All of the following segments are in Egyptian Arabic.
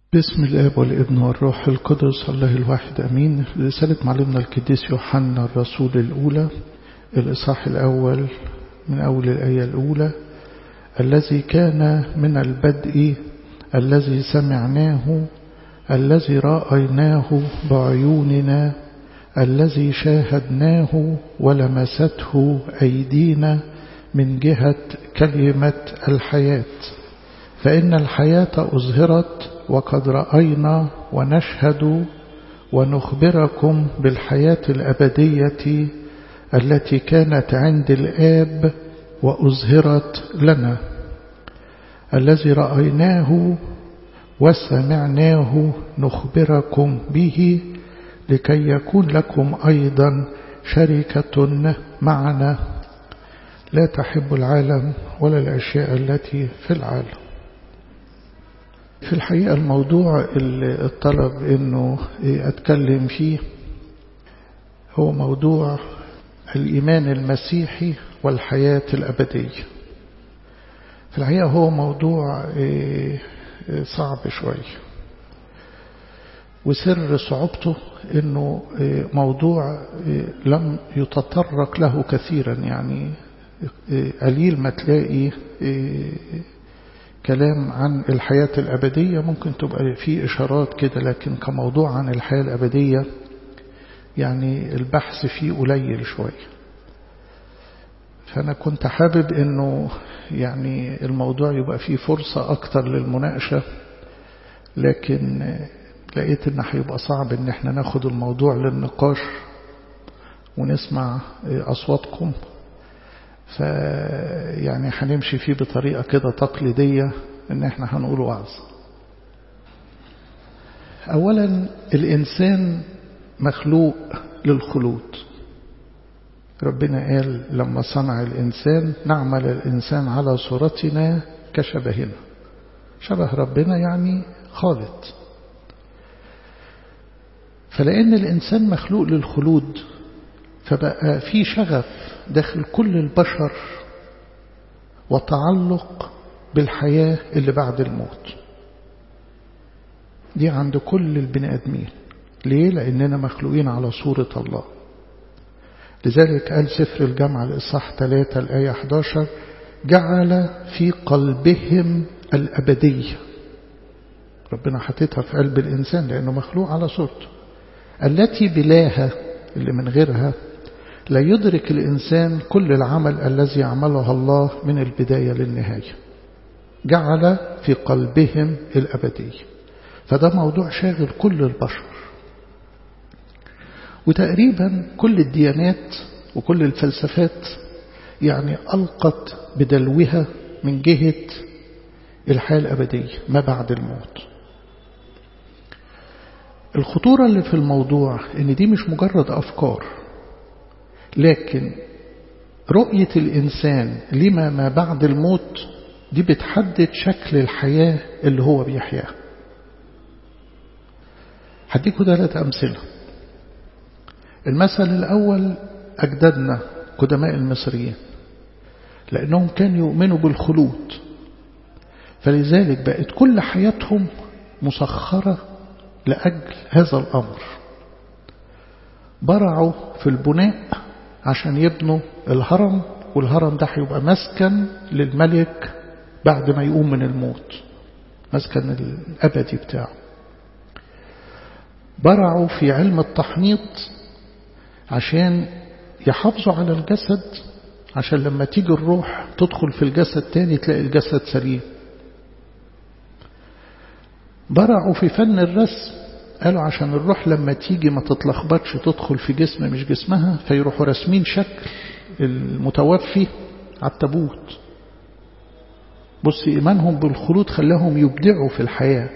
بسم الاب والابن والروح القدس الله الواحد امين رسالة معلمنا القديس يوحنا الرسول الاولى الاصحاح الاول من اول الايه الاولى الذي كان من البدء الذي سمعناه الذي رايناه بعيوننا الذي شاهدناه ولمسته ايدينا من جهه كلمه الحياه فان الحياه اظهرت وقد رأينا ونشهد ونخبركم بالحياة الأبدية التي كانت عند الآب وأظهرت لنا الذي رأيناه وسمعناه نخبركم به لكي يكون لكم أيضا شركة معنا لا تحب العالم ولا الأشياء التي في العالم في الحقيقة الموضوع اللي الطلب انه اتكلم فيه هو موضوع الايمان المسيحي والحياة الابدية في الحقيقة هو موضوع صعب شوية وسر صعوبته انه موضوع لم يتطرق له كثيرا يعني قليل ما تلاقي كلام عن الحياة الأبدية ممكن تبقى فيه إشارات كده لكن كموضوع عن الحياة الأبدية يعني البحث فيه قليل شوية فأنا كنت حابب أنه يعني الموضوع يبقى فيه فرصة أكتر للمناقشة لكن لقيت أنه هيبقى صعب أن احنا ناخد الموضوع للنقاش ونسمع أصواتكم فيعني هنمشي فيه بطريقة كده تقليدية ان احنا هنقول وعظ اولا الانسان مخلوق للخلود ربنا قال لما صنع الانسان نعمل الانسان على صورتنا كشبهنا شبه ربنا يعني خالد فلان الانسان مخلوق للخلود فبقى في شغف داخل كل البشر وتعلق بالحياة اللي بعد الموت دي عند كل البني آدمين ليه؟ لأننا مخلوقين على صورة الله لذلك قال سفر الجامعة الإصحاح 3 الآية 11 جعل في قلبهم الأبدية ربنا حطيتها في قلب الإنسان لأنه مخلوق على صورته التي بلاها اللي من غيرها لا يدرك الإنسان كل العمل الذي يعمله الله من البداية للنهاية جعل في قلبهم الأبدية فده موضوع شاغل كل البشر وتقريبا كل الديانات وكل الفلسفات يعني ألقت بدلوها من جهة الحياة الأبدية ما بعد الموت الخطورة اللي في الموضوع ان دي مش مجرد أفكار لكن رؤية الإنسان لما ما بعد الموت دي بتحدد شكل الحياة اللي هو بيحياها هديكوا ثلاث أمثلة المثل الأول أجدادنا قدماء المصريين لأنهم كانوا يؤمنوا بالخلود فلذلك بقت كل حياتهم مسخرة لأجل هذا الأمر برعوا في البناء عشان يبنوا الهرم والهرم ده هيبقى مسكن للملك بعد ما يقوم من الموت مسكن الأبدي بتاعه برعوا في علم التحنيط عشان يحافظوا على الجسد عشان لما تيجي الروح تدخل في الجسد تاني تلاقي الجسد سليم برعوا في فن الرسم قالوا عشان الروح لما تيجي ما تتلخبطش تدخل في جسم مش جسمها فيروحوا راسمين شكل المتوفي على التابوت بص إيمانهم بالخلود خلاهم يبدعوا في الحياة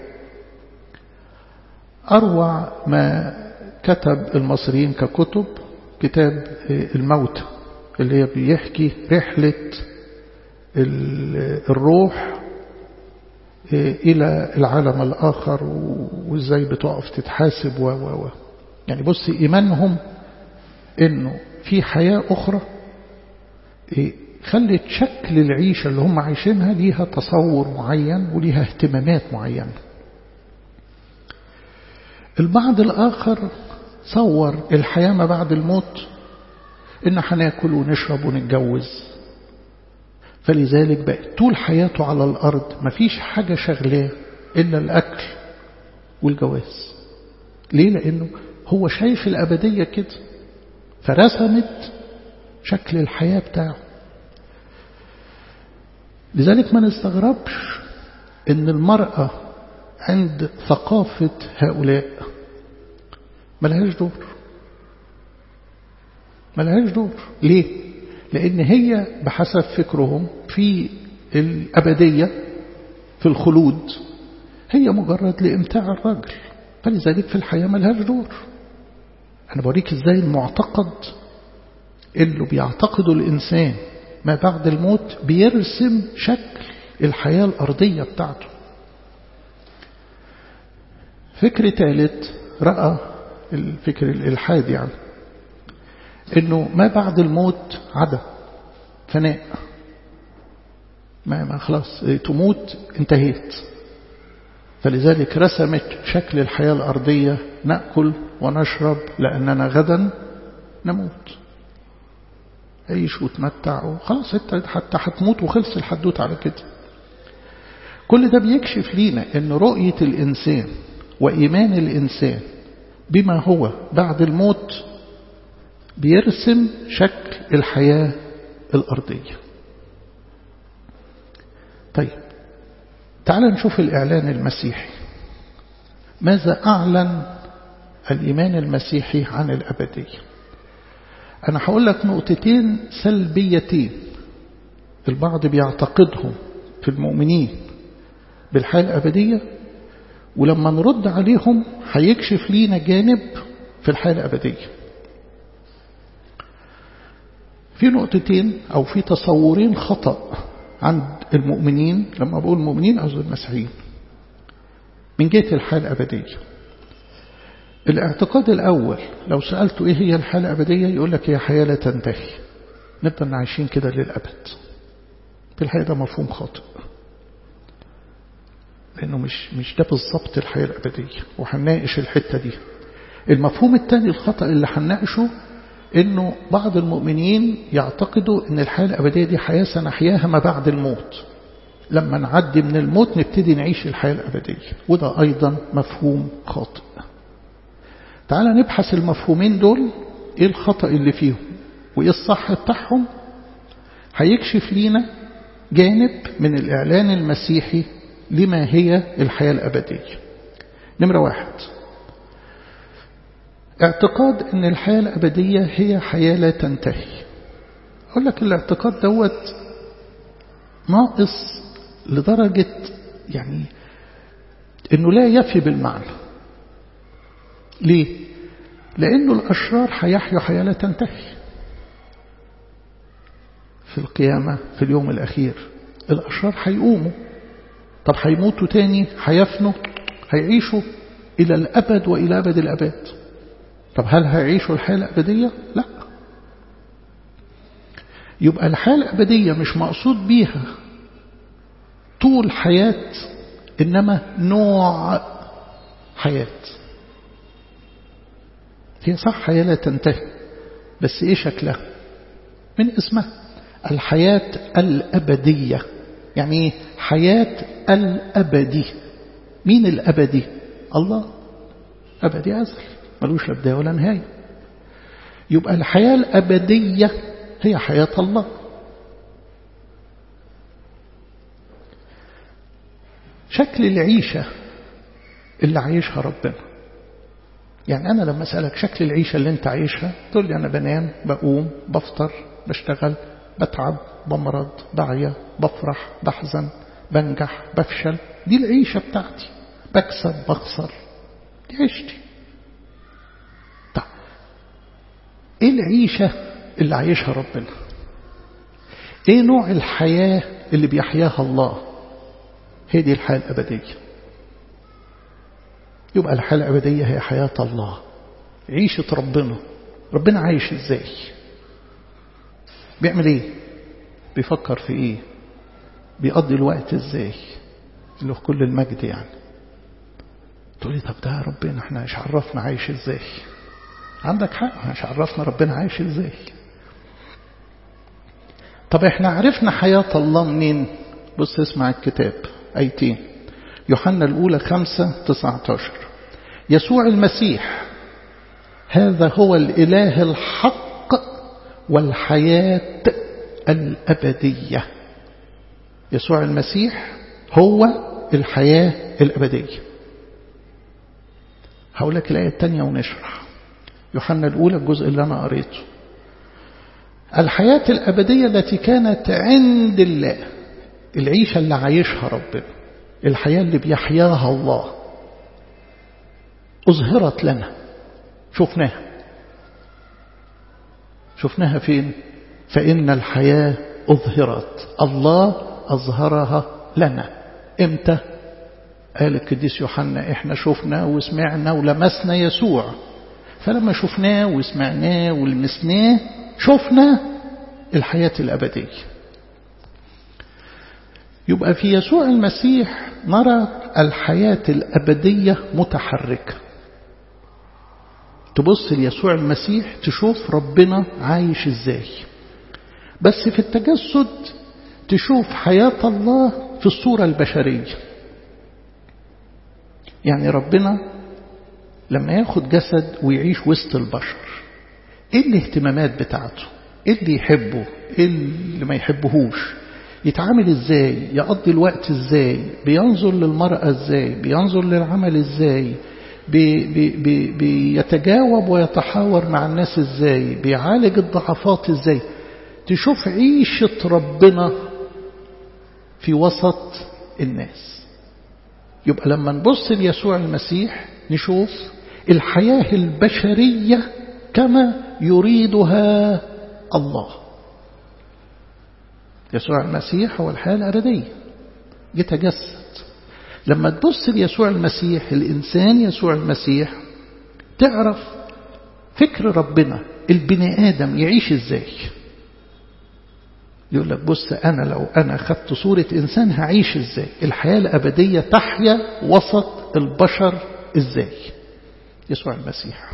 أروع ما كتب المصريين ككتب كتاب الموت اللي هي بيحكي رحلة الروح إلى العالم الآخر وإزاي بتقف تتحاسب و و و يعني بص إيمانهم إنه في حياة أخرى خلت شكل العيشة اللي هم عايشينها ليها تصور معين وليها اهتمامات معينة البعض الآخر صور الحياة ما بعد الموت إن هناكل ونشرب ونتجوز فلذلك بقى طول حياته على الأرض مفيش حاجة شغلاه إلا الأكل والجواز ليه لأنه هو شايف الأبدية كده فرسمت شكل الحياة بتاعه لذلك ما نستغربش ان المرأة عند ثقافة هؤلاء ملهاش دور ملهاش دور ليه لان هي بحسب فكرهم في الأبدية في الخلود هي مجرد لإمتاع الرجل فلذلك في الحياة ملهاش دور أنا بوريك إزاي المعتقد اللي بيعتقده الإنسان ما بعد الموت بيرسم شكل الحياة الأرضية بتاعته فكر ثالث رأى الفكر الإلحاد يعني إنه ما بعد الموت عدا فناء ما, ما خلاص تموت انتهيت فلذلك رسمت شكل الحياة الأرضية نأكل ونشرب لأننا غدا نموت عيش وتمتع وخلاص انت حتى هتموت وخلص الحدوت على كده كل ده بيكشف لينا ان رؤية الإنسان وإيمان الإنسان بما هو بعد الموت بيرسم شكل الحياة الأرضية طيب تعال نشوف الإعلان المسيحي ماذا أعلن الإيمان المسيحي عن الأبدية أنا هقول لك نقطتين سلبيتين البعض بيعتقدهم في المؤمنين بالحياة الأبدية ولما نرد عليهم هيكشف لينا جانب في الحياة الأبدية في نقطتين أو في تصورين خطأ عند المؤمنين لما بقول المؤمنين أقصد المسيحيين من جهة الحياة الأبدية الاعتقاد الأول لو سألته إيه هي الحياة الأبدية يقول لك هي حياة لا تنتهي نفضل عايشين كده للأبد في الحقيقة ده مفهوم خاطئ لأنه مش مش ده بالظبط الحياة الأبدية وهنناقش الحتة دي المفهوم الثاني الخطأ اللي هنناقشه انه بعض المؤمنين يعتقدوا ان الحياة الأبدية دي حياة سنحياها ما بعد الموت لما نعدي من الموت نبتدي نعيش الحياة الأبدية وده أيضا مفهوم خاطئ تعال نبحث المفهومين دول ايه الخطأ اللي فيهم وايه الصح بتاعهم هيكشف لينا جانب من الإعلان المسيحي لما هي الحياة الأبدية نمرة واحد اعتقاد ان الحياة الأبدية هي حياة لا تنتهي أقول لك الاعتقاد دوت ناقص لدرجة يعني انه لا يفي بالمعنى ليه لانه الاشرار هيحيوا حياة لا تنتهي في القيامة في اليوم الاخير الاشرار هيقوموا طب هيموتوا تاني هيفنوا هيعيشوا الى الابد والى ابد الاباد طب هل هيعيشوا الحياة الابدية لا يبقى الحياة الابدية مش مقصود بيها طول حياة إنما نوع حياة هي صح حياة لا تنتهي بس إيه شكلها من اسمها الحياة الأبدية يعني إيه حياة الأبدي مين الأبدي الله أبدي أزل ملوش لا بداية ولا نهاية يبقى الحياة الأبدية هي حياة الله شكل العيشة اللي عايشها ربنا يعني أنا لما أسألك شكل العيشة اللي أنت عايشها تقول لي أنا بنام بقوم بفطر بشتغل بتعب بمرض بعيا بفرح بحزن بنجح بفشل دي العيشة بتاعتي بكسب بخسر دي عيشتي طيب ايه العيشة اللي عايشها ربنا ايه نوع الحياة اللي بيحياها الله هي دي الحياة الأبدية يبقى الحياة الأبدية هي حياة الله عيشة ربنا ربنا عايش ازاي بيعمل ايه بيفكر في ايه بيقضي الوقت ازاي له كل المجد يعني تقولي طب ده ربنا احنا مش عرفنا عايش ازاي عندك حق مش عرفنا ربنا عايش ازاي طب احنا عرفنا حياة الله منين بص اسمع الكتاب ايتين يوحنا الاولى خمسة تسعة عشر يسوع المسيح هذا هو الاله الحق والحياة الابدية يسوع المسيح هو الحياة الابدية هقول لك الآية الثانية ونشرح يوحنا الأولى الجزء اللي أنا قريته الحياة الأبدية التي كانت عند الله العيشة اللي عايشها ربنا الحياة اللي بيحياها الله أظهرت لنا شفناها شفناها فين فإن الحياة أظهرت الله أظهرها لنا إمتى قال القديس يوحنا احنا شفنا وسمعنا ولمسنا يسوع فلما شفناه وسمعناه ولمسناه شفنا الحياة الأبدية يبقى في يسوع المسيح نرى الحياة الأبدية متحركة تبص ليسوع المسيح تشوف ربنا عايش ازاي بس في التجسد تشوف حياة الله في الصورة البشرية يعني ربنا لما ياخد جسد ويعيش وسط البشر ايه الاهتمامات بتاعته ايه اللي يحبه ايه اللي ما يحبهوش يتعامل ازاي يقضي الوقت ازاي بينظر للمرأة ازاي بينظر للعمل ازاي بي بي بي بيتجاوب ويتحاور مع الناس ازاي بيعالج الضعفات ازاي تشوف عيشة ربنا في وسط الناس يبقى لما نبص ليسوع المسيح نشوف الحياة البشرية كما يريدها الله يسوع المسيح هو الحياة الأبدية يتجسد لما تبص ليسوع المسيح الإنسان يسوع المسيح تعرف فكر ربنا البني آدم يعيش إزاي يقول لك بص أنا لو أنا خدت صورة إنسان هعيش إزاي الحياة الأبدية تحيا وسط البشر إزاي يسوع المسيح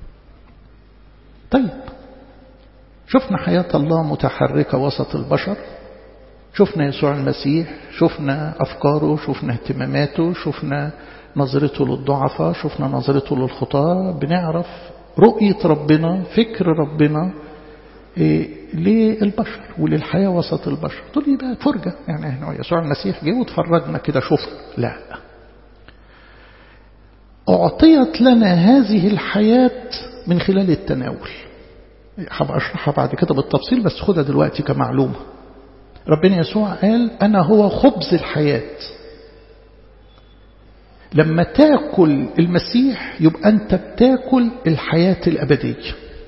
طيب شفنا حياة الله متحركة وسط البشر شفنا يسوع المسيح شفنا أفكاره شفنا اهتماماته شفنا نظرته للضعفاء شفنا نظرته للخطاة بنعرف رؤية ربنا فكر ربنا إيه للبشر وللحياة وسط البشر تقول لي بقى فرجة يعني احنا يسوع المسيح جه وتفرجنا كده شفنا لا أعطيت لنا هذه الحياة من خلال التناول هبقى أشرحها بعد كده بالتفصيل بس خدها دلوقتي كمعلومة ربنا يسوع قال أنا هو خبز الحياة لما تاكل المسيح يبقى أنت بتاكل الحياة الأبدية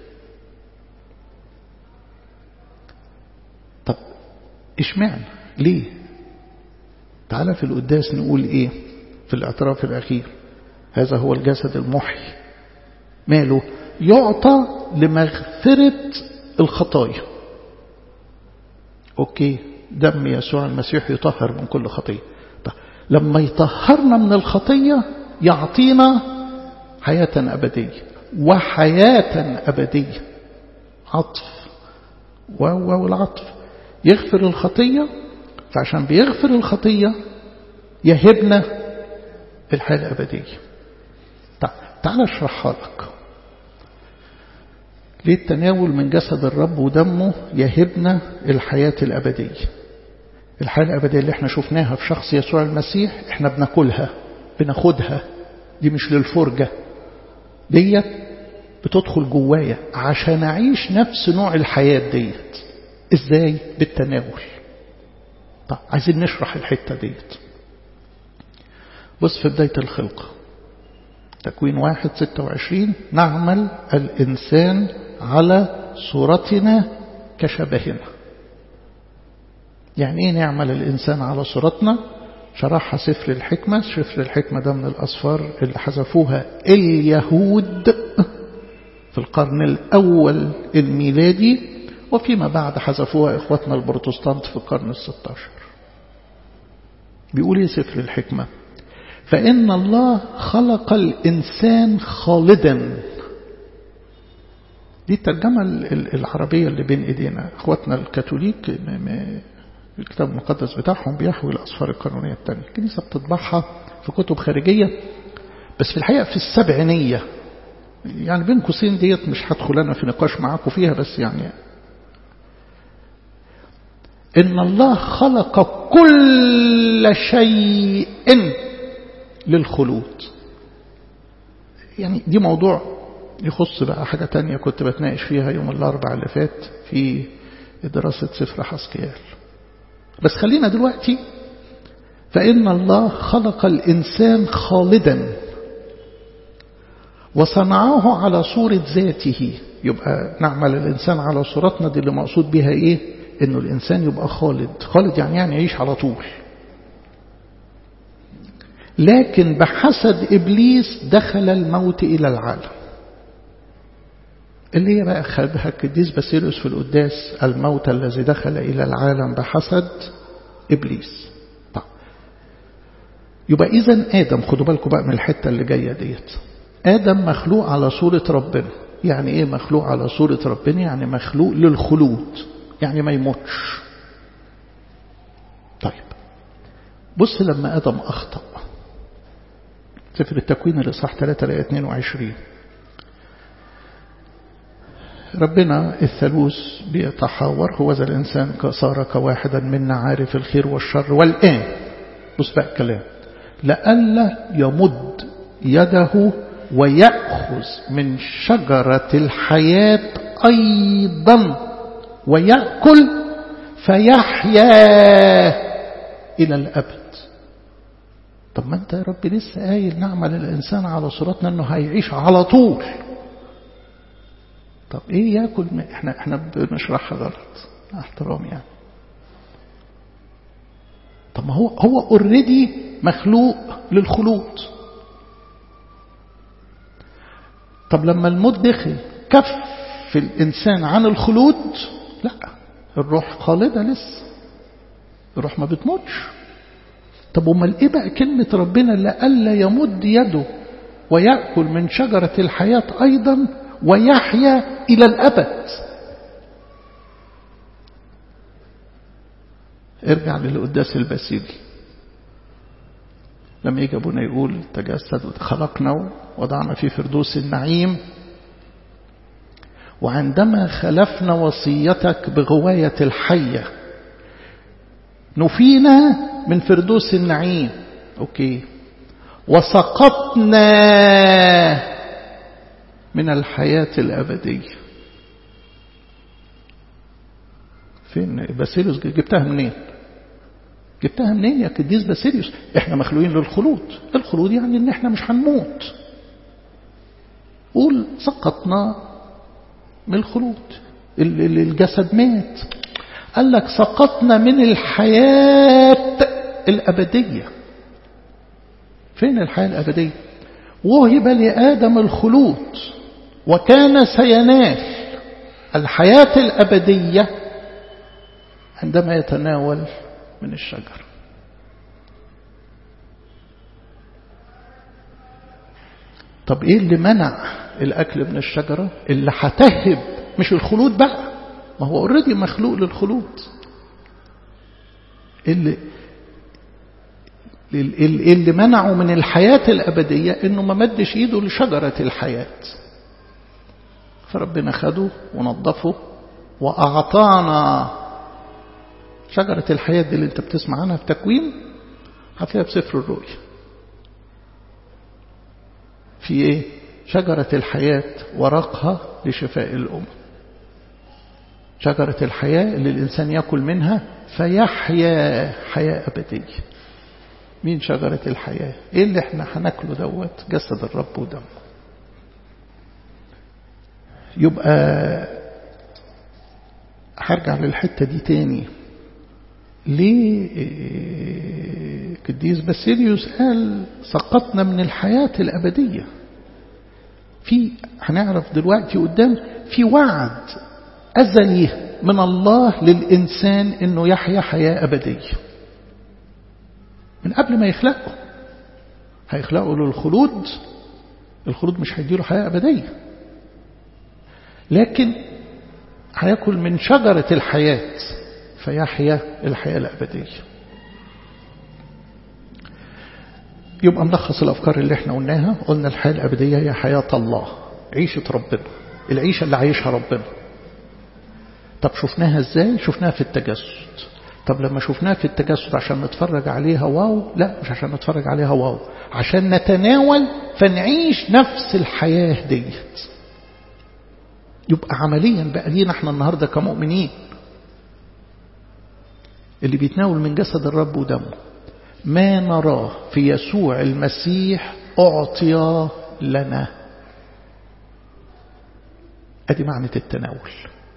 طب اشمعنى ليه تعالى في القداس نقول ايه في الاعتراف الأخير هذا هو الجسد المحي ماله يعطى لمغفرة الخطايا أوكي دم يسوع المسيح يطهر من كل خطية طيب لما يطهرنا من الخطية يعطينا حياة أبدية وحياة أبدية عطف والعطف يغفر الخطية فعشان بيغفر الخطية يهبنا الحياة الأبدية طيب تعال اشرحها لك ليه التناول من جسد الرب ودمه يهبنا الحياة الأبدية الحياة الأبدية اللي احنا شفناها في شخص يسوع المسيح احنا بناكلها بناخدها دي مش للفرجة ديت بتدخل جوايا عشان أعيش نفس نوع الحياة ديت ازاي بالتناول طب عايزين نشرح الحتة ديت بص في بداية الخلقة تكوين واحد ستة وعشرين نعمل الإنسان على صورتنا كشبهنا يعني ايه نعمل الإنسان على صورتنا شرحها سفر الحكمة سفر الحكمة ده من الأصفار اللي حذفوها اليهود في القرن الأول الميلادي وفيما بعد حذفوها إخواتنا البروتستانت في القرن الستاشر بيقول ايه سفر الحكمة فإن الله خلق الإنسان خالدا دي الترجمة العربية اللي بين إيدينا أخواتنا الكاثوليك الكتاب المقدس بتاعهم بيحوي الأصفار القانونية الثانية الكنيسة بتطبعها في كتب خارجية بس في الحقيقة في السبعينية يعني بين قوسين ديت مش هدخل أنا في نقاش معاكم فيها بس يعني إن الله خلق كل شيء للخلود يعني دي موضوع يخص بقى حاجة تانية كنت بتناقش فيها يوم الأربع اللي فات في دراسة سفر حسكيال بس خلينا دلوقتي فإن الله خلق الإنسان خالدا وصنعه على صورة ذاته يبقى نعمل الإنسان على صورتنا دي اللي مقصود بها إيه إنه الإنسان يبقى خالد خالد يعني يعني يعيش على طول لكن بحسد إبليس دخل الموت إلى العالم اللي هي بقى خدها القديس باسيلوس في القداس الموت الذي دخل إلى العالم بحسد إبليس طيب يبقى إذا آدم خدوا بالكم بقى من الحتة اللي جاية ديت آدم مخلوق على صورة ربنا يعني إيه مخلوق على صورة ربنا يعني مخلوق للخلود يعني ما يموتش طيب بص لما آدم أخطأ سفر التكوين الإصحاح 3 لآية 22 ربنا الثالوث بيتحاور هو ذا الإنسان صار كواحدا منا عارف الخير والشر والآن بص بقى الكلام لئلا يمد يده ويأخذ من شجرة الحياة أيضا ويأكل فيحيا إلى الأبد طب ما انت يا رب لسه قايل نعمل الإنسان على صورتنا أنه هيعيش على طول طب ايه ياكل احنا احنا بنشرحها غلط احترام يعني طب ما هو هو اوريدي مخلوق للخلود طب لما الموت دخل كف الانسان عن الخلود لا الروح خالده لسه الروح ما بتموتش طب امال ايه بقى كلمه ربنا لئلا يمد يده وياكل من شجره الحياه ايضا ويحيا إلى الأبد ارجع للقداس الباسيلي لما يجي أبونا يقول تجسد وخلقنا ووضعنا في فردوس النعيم وعندما خلفنا وصيتك بغواية الحية نفينا من فردوس النعيم أوكي وسقطنا من الحياة الأبدية فين باسيليوس جبتها منين جبتها منين يا قديس باسيليوس احنا مخلوقين للخلود الخلود يعني ان احنا مش هنموت قول سقطنا من الخلود الجسد مات قال لك سقطنا من الحياة الأبدية فين الحياة الأبدية وهب لآدم الخلود وكان سينال الحياة الأبدية عندما يتناول من الشجر طب ايه اللي منع الاكل من الشجرة اللي هتهب مش الخلود بقى ما هو اوريدي مخلوق للخلود اللي اللي منعه من الحياة الأبدية إنه ما مدش إيده لشجرة الحياة فربنا خده ونظفه وأعطانا شجرة الحياة دي اللي انت بتسمع عنها في تكوين هتلاقيها في سفر الرؤيا في ايه شجرة الحياة ورقها لشفاء الأمم شجرة الحياة اللي الإنسان يأكل منها فيحيا حياة أبدية مين شجرة الحياة ايه اللي احنا هناكله دوت جسد الرب ودمه يبقى هرجع للحتة دي تاني ليه قديس باسيليوس قال سقطنا من الحياة الأبدية في هنعرف دلوقتي قدام في وعد أزلي من الله للإنسان أنه يحيا حياة أبدية من قبل ما يخلقه هيخلقوا له الخلود الخلود مش هيديله حياة أبدية لكن هياكل من شجرة الحياة فيحيا الحياة الأبدية يبقى نلخص الأفكار اللي احنا قلناها قلنا الحياة الأبدية هي حياة الله عيشة ربنا العيشة اللي عايشها ربنا طب شفناها ازاي شفناها في التجسد طب لما شفناها في التجسد عشان نتفرج عليها واو لا مش عشان نتفرج عليها واو عشان نتناول فنعيش نفس الحياة ديت يبقى عمليا بقى لينا احنا النهاردة كمؤمنين اللي بيتناول من جسد الرب ودمه ما نراه في يسوع المسيح أعطي لنا ادي معنى التناول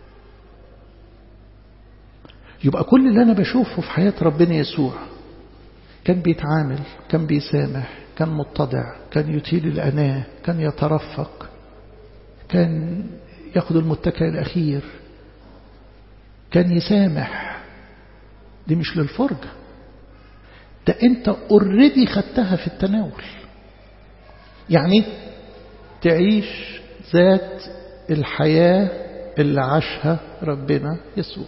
يبقى كل اللي أنا بشوفه في حياة ربنا يسوع كان بيتعامل كان بيسامح كان متضع كان يطيل الأناة كان يترفق كان ياخد المتكئ الأخير كان يسامح دي مش للفرجة ده انت اوريدي خدتها في التناول يعني تعيش ذات الحياة اللي عاشها ربنا يسوع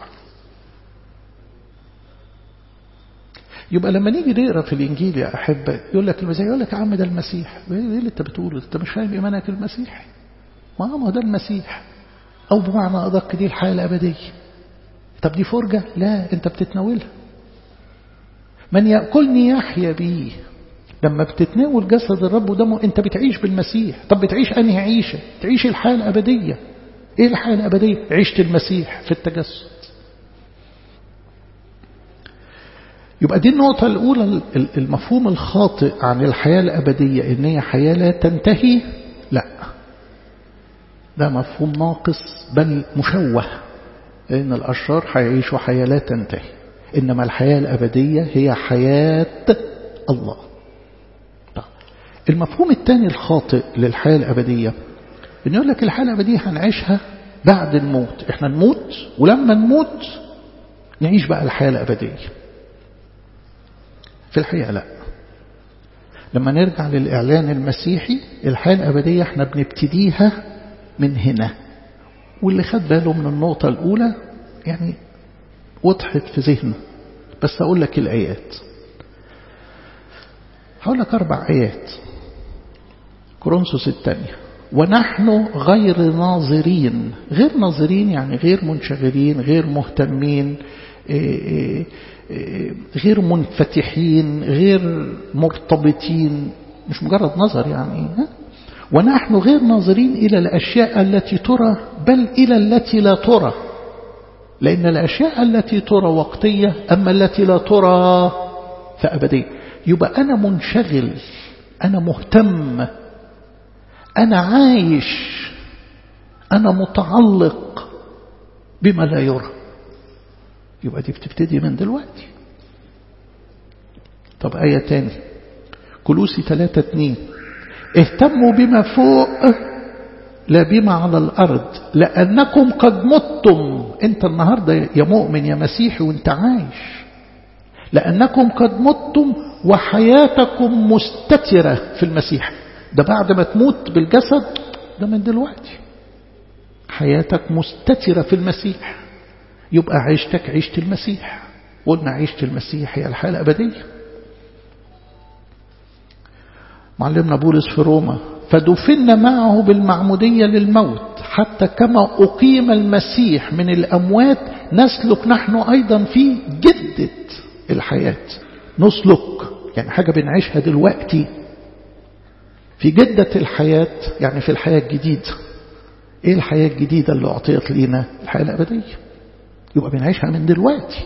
يبقى لما نيجي نقرا في الانجيل يا احبه يقول لك المسيح يقول لك يا عم ده المسيح ايه اللي انت بتقوله انت مش فاهم ايمانك المسيح ما هو ده المسيح او بمعنى ادق دي الحياه الابديه طب دي فرجه لا انت بتتناولها من ياكلني يحيا بيه لما بتتناول جسد الرب ودمه انت بتعيش بالمسيح طب بتعيش انهي عيشه تعيش الحياه الابديه ايه الحياه الابديه عيشه المسيح في التجسد يبقى دي النقطة الأولى المفهوم الخاطئ عن الحياة الأبدية إن هي حياة لا تنتهي لا ده مفهوم ناقص بل مشوه لأن الأشرار هيعيشوا حياة لا تنتهي إنما الحياة الأبدية هي حياة الله المفهوم الثاني الخاطئ للحياة الأبدية إن يقول لك الحياة الأبدية هنعيشها بعد الموت إحنا نموت ولما نموت نعيش بقى الحياة الأبدية في الحقيقة لا لما نرجع للإعلان المسيحي الحياة الأبدية احنا بنبتديها من هنا واللي خد باله من النقطة الأولى يعني وضحت في ذهنه بس أقول لك الآيات هقول لك أربع آيات كورنثوس الثانية ونحن غير ناظرين غير ناظرين يعني غير منشغلين غير مهتمين إيه إيه غير منفتحين غير مرتبطين مش مجرد نظر يعني ونحن غير ناظرين إلى الأشياء التي ترى بل إلى التي لا ترى لأن الأشياء التي ترى وقتية أما التي لا ترى فأبدية يبقى أنا منشغل أنا مهتم أنا عايش أنا متعلق بما لا يرى يبقى دي بتبتدي من دلوقتي طب آية تاني كلوسي 3 2 اهتموا بما فوق لا بما على الأرض لأنكم قد متم انت النهاردة يا مؤمن يا مسيحي وانت عايش لأنكم قد متم وحياتكم مستترة في المسيح ده بعد ما تموت بالجسد ده من دلوقتي حياتك مستترة في المسيح يبقى عيشتك عيشة المسيح قلنا عيشة المسيح هي الحياة الأبدية معلمنا بولس في روما فدفن معه بالمعمودية للموت حتى كما أقيم المسيح من الأموات نسلك نحن أيضا في جدة الحياة نسلك يعني حاجة بنعيشها دلوقتي في جدة الحياة يعني في الحياة الجديدة ايه الحياة الجديدة اللي أعطيت لينا الحياة الأبدية يبقى بنعيشها من دلوقتي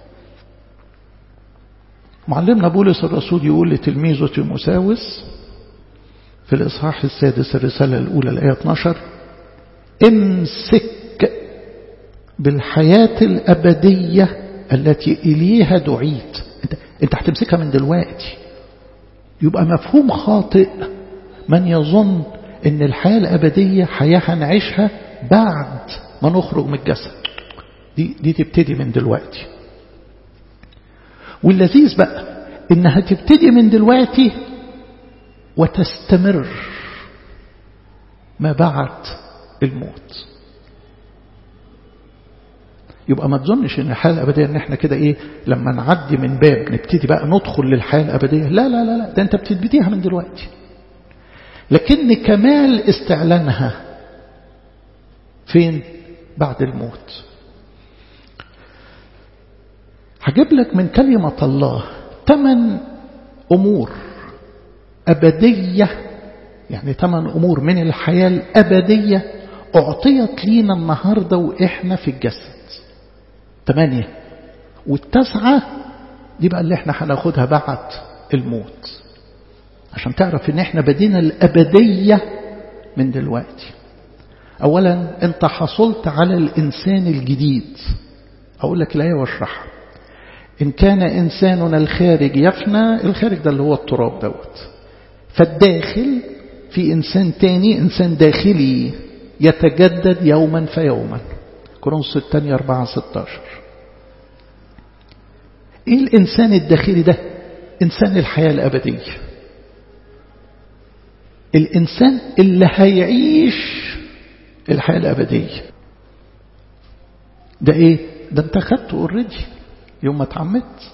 معلمنا بولس الرسول يقول لتلميذه تيموساوس في الإصحاح السادس الرسالة الأولى الآية 12 امسك بالحياة الأبدية التي إليها دعيت انت, انت هتمسكها من دلوقتي يبقى مفهوم خاطئ من يظن ان الحياة الأبدية حياة هنعيشها بعد ما نخرج من الجسد دي, دي تبتدي من دلوقتي واللذيذ بقى انها تبتدي من دلوقتي وتستمر ما بعد الموت يبقى ما تظنش ان الحياة الأبدية ان احنا كده ايه لما نعدي من باب نبتدي بقى ندخل للحياة الأبدية لا لا لا لا ده انت بتثبتيها من دلوقتي لكن كمال استعلانها فين بعد الموت هجيب لك من كلمة الله ثمان أمور أبدية يعني ثمان أمور من الحياة الأبدية أعطيت لينا النهاردة وإحنا في الجسد ثمانية والتسعة دي بقى اللي احنا هناخدها بعد الموت عشان تعرف ان احنا بدينا الأبدية من دلوقتي أولا أنت حصلت على الإنسان الجديد أقول لك الآية واشرحها إن كان إنساننا الخارج يفنى الخارج ده اللي هو التراب دوت فالداخل في إنسان تاني إنسان داخلي يتجدد يوما فيوما كورنثوس الثانية 4 16 إيه الإنسان الداخلي ده إنسان الحياة الأبدية الإنسان اللي هيعيش الحياة الأبدية ده إيه ده أنت خدته اوريدي يوم ما اتعمدت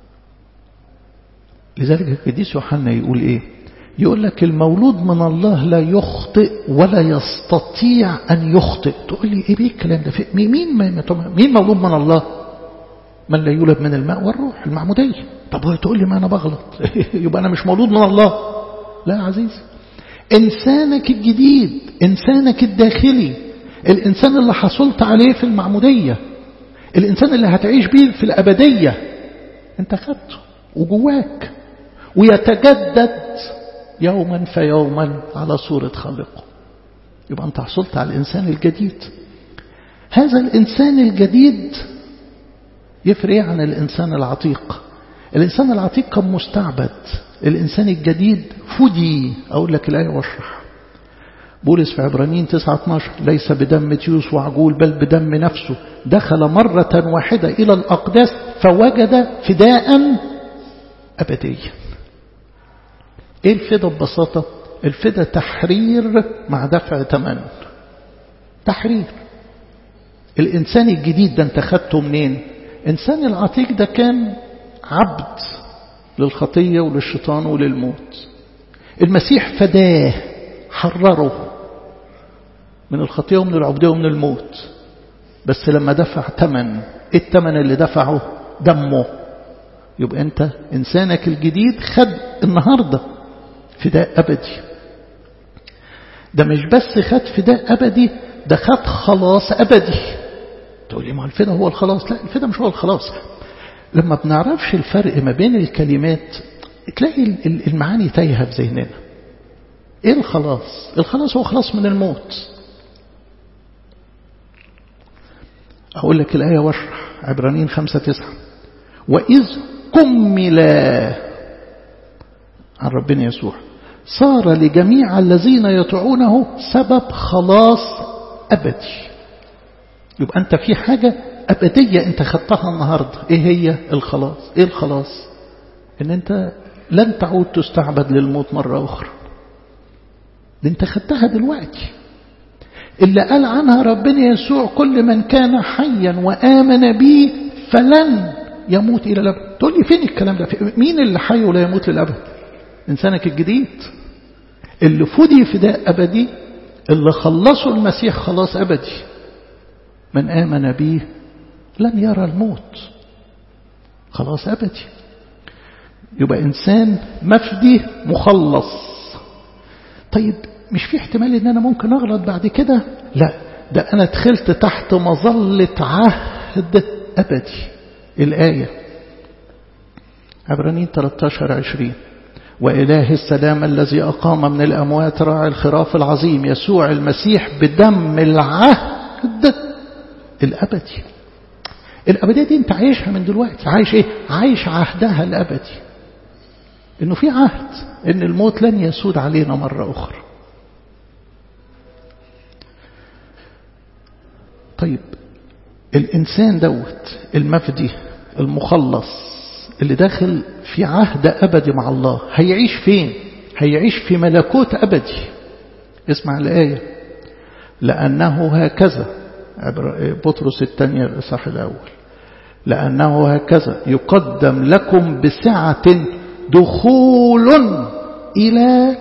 لذلك القديس يوحنا يقول إيه يقول لك المولود من الله لا يخطئ ولا يستطيع أن يخطئ تقول لي إيه بيه الكلام ده مين مين مولود من الله من لا يولد من الماء والروح المعمودية طب تقول لي ما أنا بغلط يبقى أنا مش مولود من الله لا يا عزيزي إنسانك الجديد إنسانك الداخلي الإنسان اللي حصلت عليه في المعمودية الإنسان اللي هتعيش بيه في الأبدية أنت خدته وجواك ويتجدد يوما فيوما على صورة خالقه يبقى أنت حصلت على الإنسان الجديد هذا الإنسان الجديد يفرق عن الإنسان العتيق الإنسان العتيق كان مستعبد الإنسان الجديد فدي أقول لك الآية واشرح بولس في عبرانيين 9 12 ليس بدم تيوس وعجول بل بدم نفسه دخل مرة واحدة إلى الأقداس فوجد فداء أبديا إيه الفدا ببساطة الفدا تحرير مع دفع ثمن تحرير الإنسان الجديد ده انت خدته منين إنسان العتيق ده كان عبد للخطية وللشيطان وللموت المسيح فداه حرره من الخطية ومن العبودية ومن الموت بس لما دفع ثمن ايه الثمن اللي دفعه دمه يبقى انت انسانك الجديد خد النهاردة فداء ابدي ده مش بس خد فداء ابدي ده خد خلاص ابدي تقول لي ما الفدا هو الخلاص لا الفدا مش هو الخلاص لما بنعرفش الفرق ما بين الكلمات تلاقي المعاني تايهة في ذهننا ايه الخلاص الخلاص هو خلاص من الموت أقول لك الآية واشرح عبرانيين خمسة تسعة وإذ كمل عن ربنا يسوع صار لجميع الذين يطيعونه سبب خلاص أبدي يبقى أنت في حاجة أبدية أنت خدتها النهاردة إيه هي الخلاص إيه الخلاص إن أنت لن تعود تستعبد للموت مرة أخرى دي أنت خدتها دلوقتي اللي قال عنها ربنا يسوع كل من كان حيا وآمن بي فلن يموت إلى الأبد تقول لي فين الكلام ده مين اللي حي ولا يموت للأبد إنسانك الجديد اللي فدي فداء أبدي اللي خلصوا المسيح خلاص أبدي من آمن به لن يرى الموت خلاص أبدي يبقى إنسان مفدي مخلص طيب مش في احتمال ان انا ممكن اغلط بعد كده لا ده انا دخلت تحت مظلة عهد ابدي الآية عبرانيين 13 20 وإله السلام الذي أقام من الأموات راعي الخراف العظيم يسوع المسيح بدم العهد الأبدي الأبدية دي أنت عايشها من دلوقتي عايش إيه؟ عايش عهدها الأبدي إنه في عهد إن الموت لن يسود علينا مرة أخرى طيب الإنسان دوت المفدي المخلص اللي داخل في عهد أبدي مع الله هيعيش فين هيعيش في ملكوت أبدي اسمع الآية لأنه هكذا بطرس الثانية الإصحاح الأول لأنه هكذا يقدم لكم بسعة دخول إلى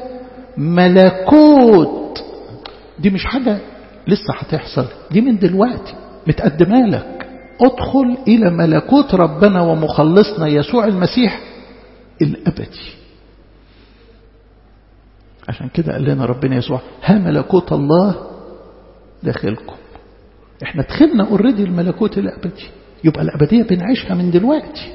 ملكوت دي مش حاجة لسه هتحصل دي من دلوقتي متقدمة لك ادخل إلى ملكوت ربنا ومخلصنا يسوع المسيح الأبدي عشان كده قال لنا ربنا يسوع ها ملكوت الله داخلكم احنا دخلنا اوريدي الملكوت الأبدي يبقى الأبدية بنعيشها من دلوقتي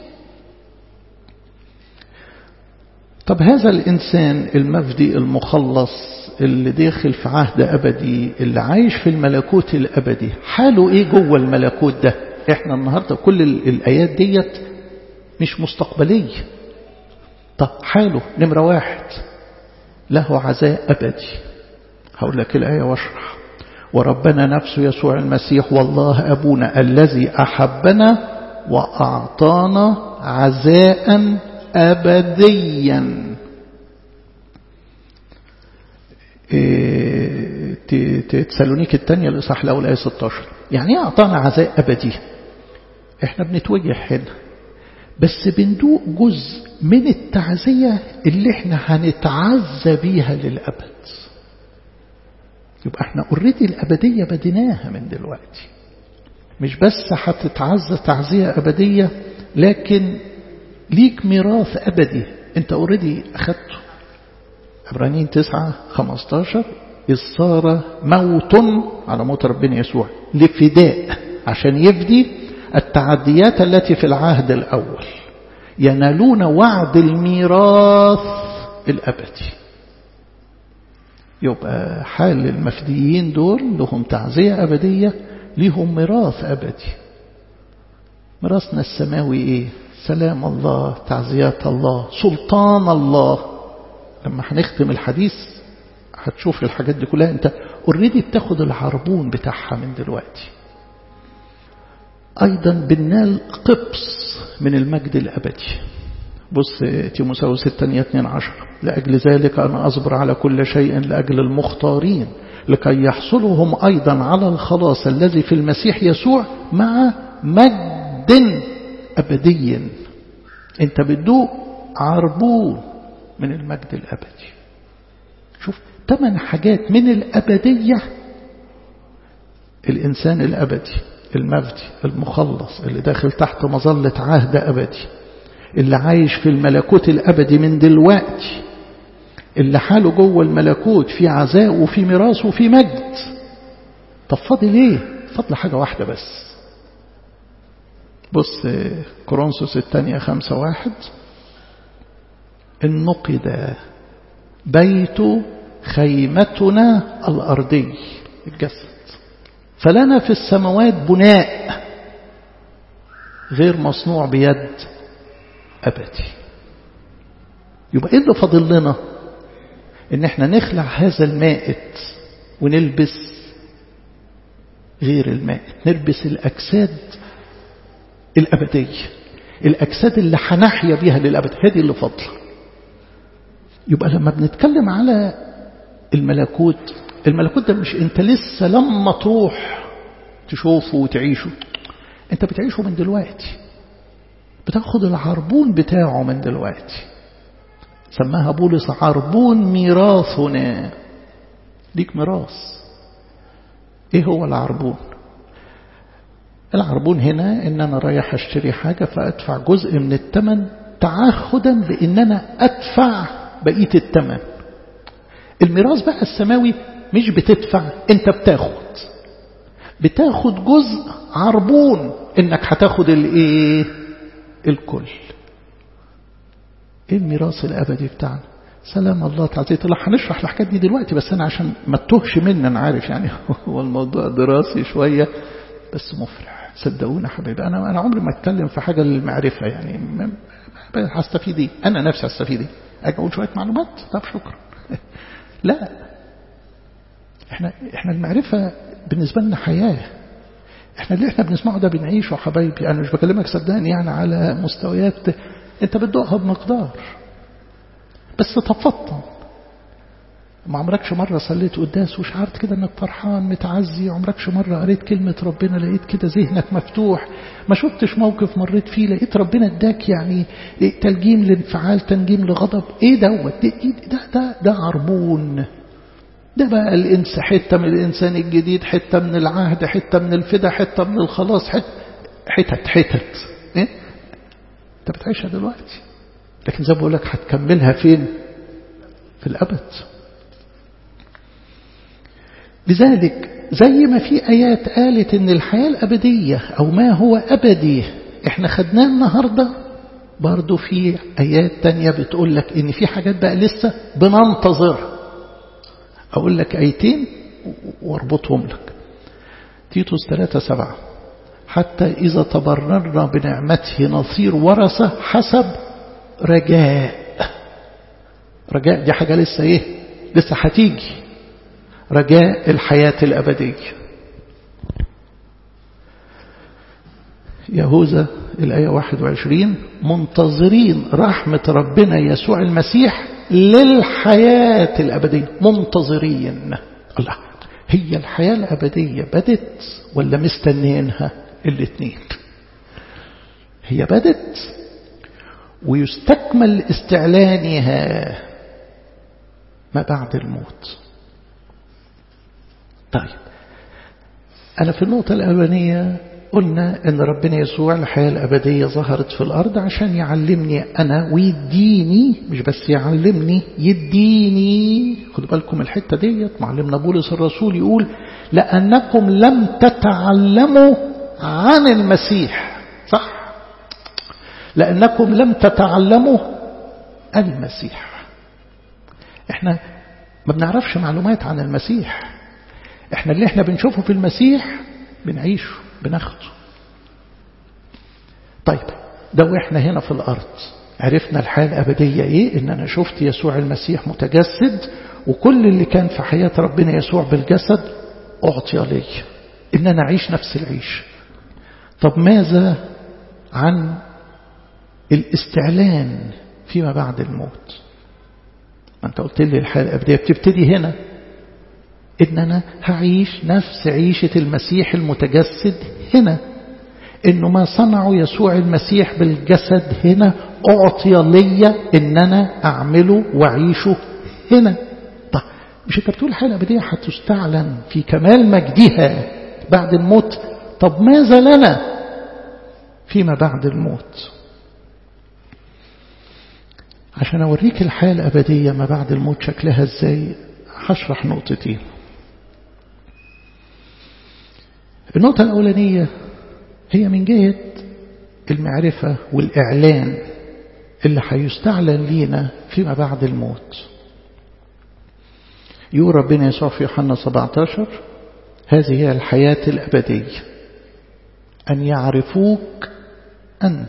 طب هذا الإنسان المفدي المخلص اللي داخل في عهد أبدي اللي عايش في الملكوت الأبدي حاله إيه جوه الملكوت ده إحنا النهاردة كل الآيات ديت مش مستقبلية طب حاله نمرة واحد له عزاء أبدي هقول لك الآية واشرح وربنا نفسه يسوع المسيح والله أبونا الذي أحبنا وأعطانا عزاء أبديا تسالونيك الثانية الإصحاح الأول آية 16 يعني ايه أعطانا عزاء أبدي احنا بنتوجه هنا بس بندوق جزء من التعزية اللي احنا هنتعزى بيها للأبد يبقى احنا اوريدي الأبدية بديناها من دلوقتي مش بس هتتعزى تعزية أبدية لكن ليك ميراث أبدي انت اوريدي أخدته عبرانيين 9 15 إذ صار موت على موت ربنا يسوع لفداء عشان يفدي التعديات التي في العهد الأول ينالون وعد الميراث الأبدي يبقى حال المفديين دول لهم تعزية أبدية لهم ميراث أبدي ميراثنا السماوي إيه سلام الله تعزيات الله سلطان الله لما هنختم الحديث هتشوف الحاجات دي كلها انت اوريدي بتاخد العربون بتاعها من دلوقتي ايضا بنال قبص من المجد الابدي بص تيموساوس الثانية 2 عشر لأجل ذلك أنا أصبر على كل شيء لأجل المختارين لكي يحصلوا هم أيضا على الخلاص الذي في المسيح يسوع مع مجد أبدي انت بتدوق عربون من المجد الأبدي شوف ثمان حاجات من الأبدية الإنسان الأبدي المفدي المخلص اللي داخل تحت مظلة عهد أبدي اللي عايش في الملكوت الأبدي من دلوقتي اللي حاله جوه الملكوت في عزاء وفي ميراث وفي مجد طب فاضل ايه فاضل حاجة واحدة بس بص كورنثوس الثانية خمسة واحد النقد بيت خيمتنا الأرضي الجسد فلنا في السماوات بناء غير مصنوع بيد أبدي يبقى إيه اللي فاضل لنا إن إحنا نخلع هذا المائت ونلبس غير المائت نلبس الأجساد الأبدية الأجساد اللي هنحيا بيها للأبد هذه اللي فاضله يبقى لما بنتكلم على الملكوت الملكوت ده مش انت لسه لما تروح تشوفه وتعيشه انت بتعيشه من دلوقتي بتاخد العربون بتاعه من دلوقتي سماها بولس عربون ميراثنا ليك ميراث ايه هو العربون العربون هنا ان انا رايح اشتري حاجة فادفع جزء من الثمن تعهدا بان انا ادفع بقية الثمن الميراث بقى السماوي مش بتدفع انت بتاخد بتاخد جزء عربون انك هتاخد الايه الكل ايه الميراث الابدي بتاعنا سلام الله تعزيه الله هنشرح الحاجات دي دلوقتي بس انا عشان ما تتوهش مني انا عارف يعني هو الموضوع دراسي شويه بس مفرح صدقونا حبيبي انا انا عمري ما اتكلم في حاجه للمعرفه يعني هستفيد ايه انا نفسي هستفيد ايه اجي اقول شويه معلومات طب شكرا لا احنا احنا المعرفه بالنسبه لنا حياه احنا اللي احنا بنسمعه ده بنعيشه حبايبي انا مش بكلمك صدقني يعني على مستويات انت بتدوقها بمقدار بس تفطن ما عمركش مرة صليت قداس وشعرت كده انك فرحان متعزي عمركش مرة قريت كلمة ربنا لقيت كده ذهنك مفتوح ما شفتش موقف مريت فيه لقيت ربنا اداك يعني تلجيم لانفعال تنجيم لغضب ايه دوت ده ده ده, ده عربون ده بقى الانس حتة من الانسان الجديد حتة من العهد حتة من الفدا حتة من الخلاص حتة حتت حتت ايه انت بتعيشها دلوقتي لكن زي ما بقول لك هتكملها فين في الابد لذلك زي ما في آيات قالت إن الحياة الأبدية أو ما هو أبدي إحنا خدناه النهاردة برضو في آيات تانية بتقول لك إن في حاجات بقى لسه بننتظر أقول لك آيتين واربطهم لك تيتوس 3 سبعة حتى إذا تبررنا بنعمته نصير ورثة حسب رجاء رجاء دي حاجة لسه إيه لسه هتيجي رجاء الحياة الأبدية يهوذا الآية 21 منتظرين رحمة ربنا يسوع المسيح للحياة الأبدية منتظرين الله هي الحياة الأبدية بدت ولا مستنينها الاثنين هي بدت ويستكمل استعلانها ما بعد الموت طيب أنا في النقطة الأولانية قلنا أن ربنا يسوع الحياة الأبدية ظهرت في الأرض عشان يعلمني أنا ويديني مش بس يعلمني يديني خدوا بالكم الحتة ديت معلمنا بولس الرسول يقول لأنكم لم تتعلموا عن المسيح صح لأنكم لم تتعلموا المسيح احنا ما بنعرفش معلومات عن المسيح احنا اللي احنا بنشوفه في المسيح بنعيشه بناخده طيب ده واحنا هنا في الارض عرفنا الحياة الأبدية ايه ان انا شفت يسوع المسيح متجسد وكل اللي كان في حياة ربنا يسوع بالجسد أعطي لي ان انا اعيش نفس العيش طب ماذا عن الاستعلان فيما بعد الموت ما انت قلت لي الحياة الأبدية بتبتدي هنا إن أنا هعيش نفس عيشة المسيح المتجسد هنا إنه ما صنعه يسوع المسيح بالجسد هنا أعطي لي إن أنا أعمله وأعيشه هنا طيب مش أنت بتقول الحياة الأبدية هتستعلن في كمال مجدها بعد الموت طب ماذا لنا فيما بعد الموت عشان أوريك الحياة الأبدية ما بعد الموت شكلها إزاي هشرح نقطتين النقطة الأولانية هي من جهة المعرفة والإعلان اللي هيستعلن لينا فيما بعد الموت يقول ربنا يسوع في يوحنا 17 هذه هي الحياة الأبدية أن يعرفوك أنت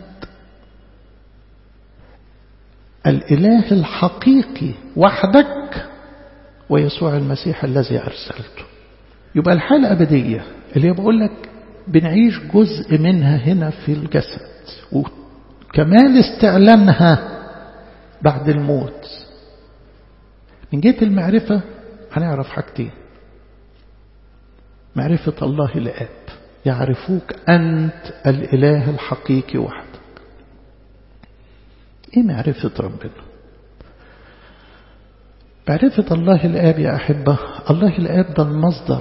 الإله الحقيقي وحدك ويسوع المسيح الذي أرسلته يبقى الحياة الأبدية اللي بقول لك بنعيش جزء منها هنا في الجسد وكمال استعلانها بعد الموت من جهة المعرفة هنعرف حاجتين معرفة الله الآب يعرفوك أنت الإله الحقيقي وحدك إيه معرفة ربنا معرفة الله الآب يا أحبة الله الآب ده المصدر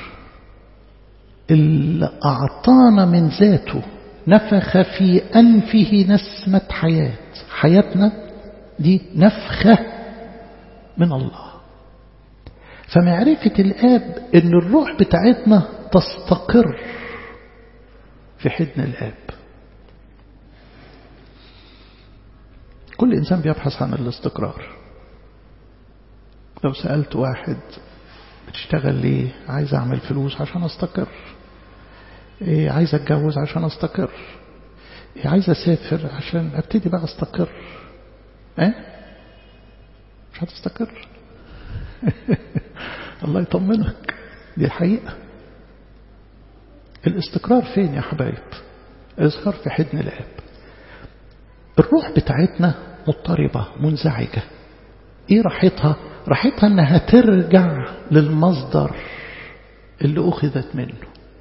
اللي أعطانا من ذاته نفخ في أنفه نسمة حياة حياتنا دي نفخة من الله فمعرفة الآب أن الروح بتاعتنا تستقر في حضن الآب كل إنسان بيبحث عن الاستقرار لو سألت واحد بتشتغل ليه عايز أعمل فلوس عشان أستقر إيه عايز أتجوز عشان أستقر إيه عايز أسافر عشان أبتدي بقى أستقر إيه مش هتستقر الله يطمنك دي الحقيقة الاستقرار فين يا حبايب الاستقرار في حضن الآب الروح بتاعتنا مضطربة منزعجة ايه راحتها راحتها انها ترجع للمصدر اللي اخذت منه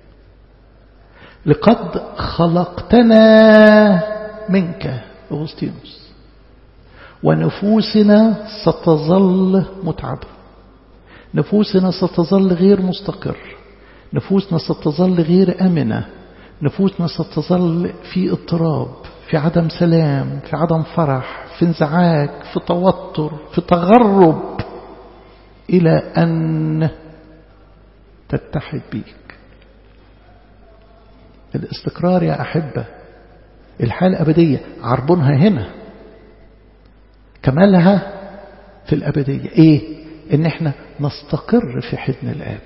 لقد خلقتنا منك أغسطينوس ونفوسنا ستظل متعبة نفوسنا ستظل غير مستقر نفوسنا ستظل غير أمنة نفوسنا ستظل في اضطراب في عدم سلام في عدم فرح في انزعاج في توتر في تغرب إلى أن تتحد بيك الاستقرار يا أحبة الحياة الأبدية عربونها هنا كمالها في الأبدية إيه إن إحنا نستقر في حضن الآب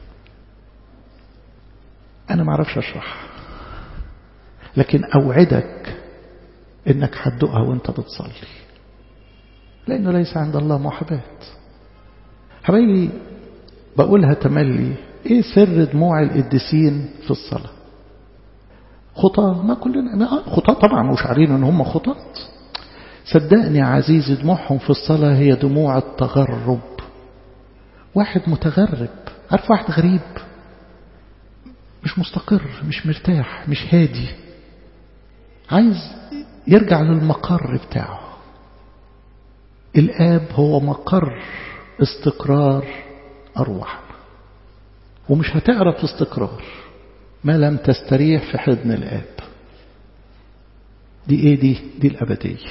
أنا ما أعرفش أشرح لكن أوعدك إنك هتدوقها وإنت بتصلي لأنه ليس عند الله محبات حبايبي بقولها تملي إيه سر دموع القديسين في الصلاة خطاة ما كلنا خطاة طبعا مش عارفين ان هم خطاة صدقني يا عزيزي دموعهم في الصلاة هي دموع التغرب واحد متغرب عارف واحد غريب مش مستقر مش مرتاح مش هادي عايز يرجع للمقر بتاعه الآب هو مقر استقرار أرواحنا ومش هتعرف استقرار ما لم تستريح في حضن الآب دي ايه دي دي الأبدية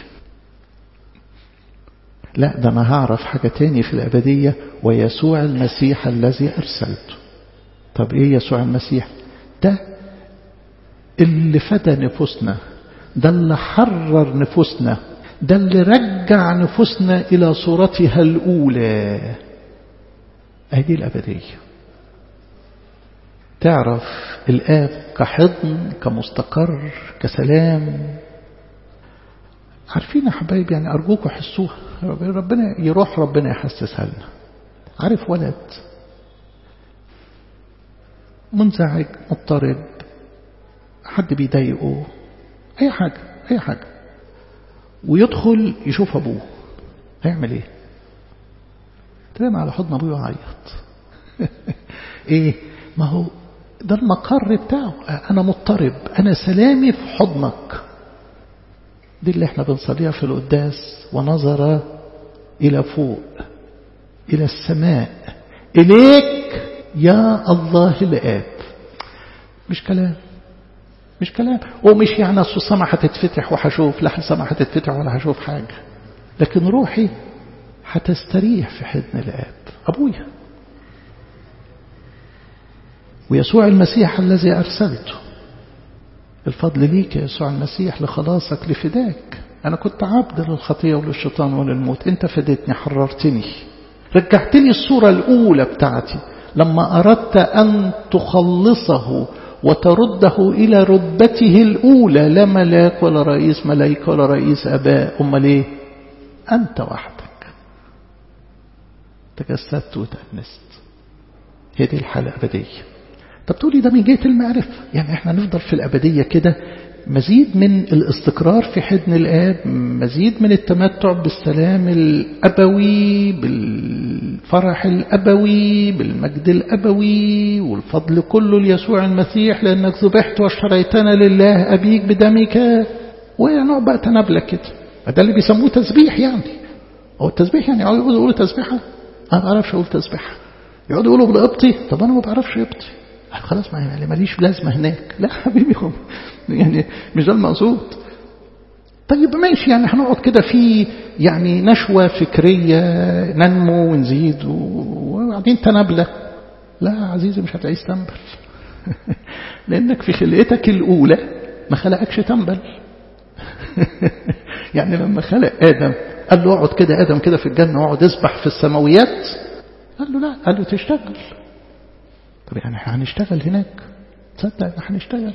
لا ده أنا هعرف حاجة تاني في الأبدية ويسوع المسيح الذي أرسلته طب ايه يسوع المسيح ده اللي فدى نفوسنا ده اللي حرر نفوسنا ده اللي رجع نفوسنا إلى صورتها الأولى هذه الأبدية تعرف الآب كحضن كمستقر كسلام عارفين يا حبايبي يعني أرجوكوا حسوها ربنا يروح ربنا يحسسها لنا عارف ولد منزعج مضطرب حد بيضايقه أي حاجة أي حاجة ويدخل يشوف أبوه هيعمل إيه؟ ترمي على حضن أبوه ويعيط إيه؟ ما هو ده المقر بتاعه أنا مضطرب أنا سلامي في حضنك دي اللي احنا بنصليها في القداس ونظر إلى فوق إلى السماء إليك يا الله الآب مش كلام مش كلام ومش يعني أصل السماء هتتفتح وهشوف لا السماء هتتفتح ولا هشوف حاجة لكن روحي هتستريح في حضن الآب أبويا ويسوع المسيح الذي أرسلته الفضل ليك يا يسوع المسيح لخلاصك لفداك أنا كنت عبد للخطية وللشيطان وللموت أنت فديتني حررتني رجعت لي الصورة الأولى بتاعتي لما أردت أن تخلصه وترده إلى رتبته الأولى لا ملاك ولا رئيس ملائكة ولا رئيس أباء أمال إيه أنت وحدك تجسدت وتأنست هي دي الحالة الأبدية طب تقولي ده من جهة المعرفة يعني احنا نفضل في الأبدية كده مزيد من الاستقرار في حضن الآب مزيد من التمتع بالسلام الأبوي بالفرح الأبوي بالمجد الأبوي والفضل كله ليسوع المسيح لأنك ذبحت واشتريتنا لله أبيك بدمك ونوع بقى تنابلة كده ده اللي بيسموه تسبيح يعني هو التسبيح يعني يقعدوا يقولوا تسبيحة أنا ما بعرفش أقول تسبيحة يقعدوا يقولوا بالقبطي طب أنا ما بعرفش يقبطي خلاص ما يعني ماليش لازمة هناك لا حبيبي هم يعني مش ده المقصود طيب ماشي يعني هنقعد كده في يعني نشوة فكرية ننمو ونزيد وبعدين تنابلة لا عزيزي مش هتعيش تنبل لأنك في خلقتك الأولى ما خلقكش تنبل يعني لما خلق آدم قال له اقعد كده آدم كده في الجنة اقعد اسبح في السماويات قال له لا قال له تشتغل طب يعني هنشتغل هناك تصدق ان هنشتغل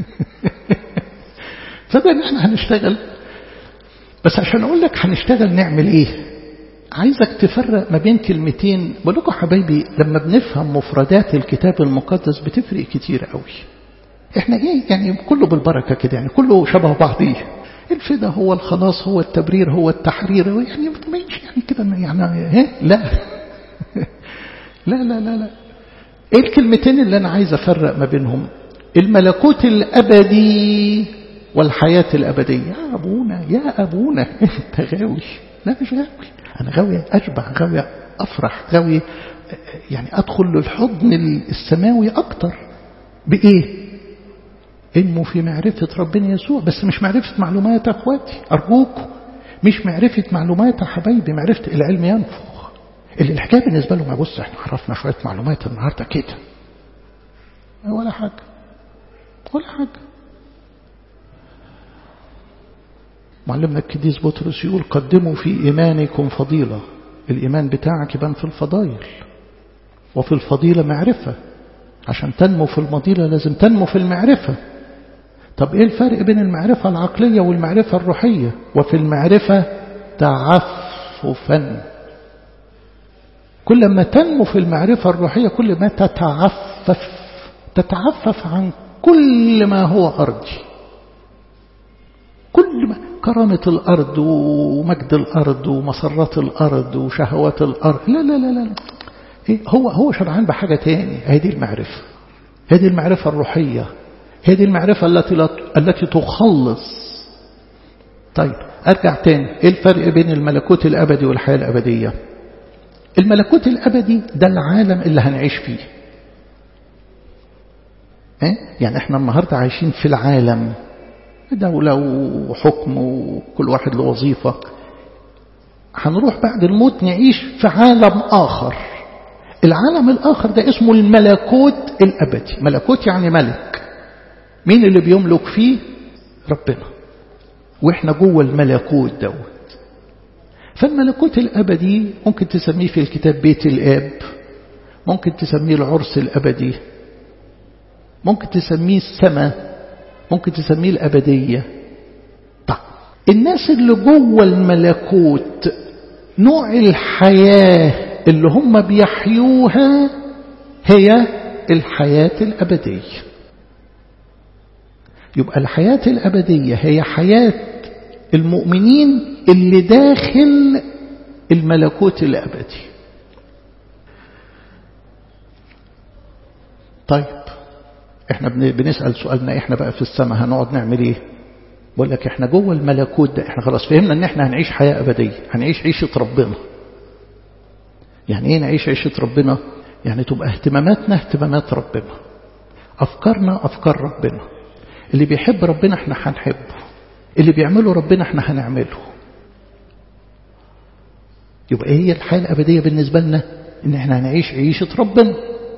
تصدق ان احنا هنشتغل بس عشان اقول لك هنشتغل نعمل ايه عايزك تفرق ما بين كلمتين بقول لكم حبايبي لما بنفهم مفردات الكتاب المقدس بتفرق كتير قوي احنا ايه يعني كله بالبركه كده يعني كله شبه بعضيه الفدا هو الخلاص هو التبرير هو التحرير هو يعني ماشي يعني كده يعني ها لا لا لا لا لا ايه الكلمتين اللي انا عايز افرق ما بينهم الملكوت الابدي والحياة الابدية يا ابونا يا ابونا انت غاوي لا مش غاوي انا غاوي اشبع غاوي افرح غاوي يعني ادخل للحضن السماوي اكتر بايه انمو في معرفة ربنا يسوع بس مش معرفة معلومات يا اخواتي ارجوكم مش معرفة معلومات يا حبايبي معرفة العلم ينفخ اللي الحكاية بالنسبة له ما بص احنا عرفنا شوية معلومات النهاردة كده ولا حاجة ولا حاجة معلمنا القديس بطرس يقول قدموا في إيمانكم فضيلة الإيمان بتاعك يبان في الفضائل وفي الفضيلة معرفة عشان تنمو في الفضيلة لازم تنمو في المعرفة طب ايه الفرق بين المعرفة العقلية والمعرفة الروحية وفي المعرفة تعففا كل ما تنمو في المعرفة الروحية كل ما تتعفف تتعفف عن كل ما هو أرضي كل ما كرامة الأرض ومجد الأرض ومسرات الأرض وشهوات الأرض لا لا لا لا إيه هو هو شرعان بحاجة تاني هذه المعرفة هذه المعرفة الروحية هذه المعرفة التي التي تخلص طيب أرجع تاني إيه الفرق بين الملكوت الأبدي والحياة الأبدية الملكوت الأبدي ده العالم اللي هنعيش فيه إيه؟ يعني احنا النهاردة عايشين في العالم دولة وحكم وكل واحد له وظيفة هنروح بعد الموت نعيش في عالم آخر العالم الآخر ده اسمه الملكوت الأبدي ملكوت يعني ملك مين اللي بيملك فيه ربنا واحنا جوه الملكوت دوت فالملكوت الأبدي ممكن تسميه في الكتاب بيت الآب ممكن تسميه العرس الأبدي ممكن تسميه السماء ممكن تسميه الأبدية طيب الناس اللي جوه الملكوت نوع الحياة اللي هم بيحيوها هي الحياة الأبدية يبقى الحياة الأبدية هي حياة المؤمنين اللي داخل الملكوت الأبدي طيب احنا بنسأل سؤالنا احنا بقى في السماء هنقعد نعمل ايه بقول لك احنا جوه الملكوت ده احنا خلاص فهمنا ان احنا هنعيش حياة أبدية هنعيش عيشة ربنا يعني ايه نعيش عيشة ربنا يعني تبقى اهتماماتنا اهتمامات ربنا أفكارنا أفكار ربنا اللي بيحب ربنا احنا هنحبه اللي بيعمله ربنا احنا هنعمله يبقى هي الحياة الأبدية بالنسبة لنا ان احنا هنعيش عيشة ربنا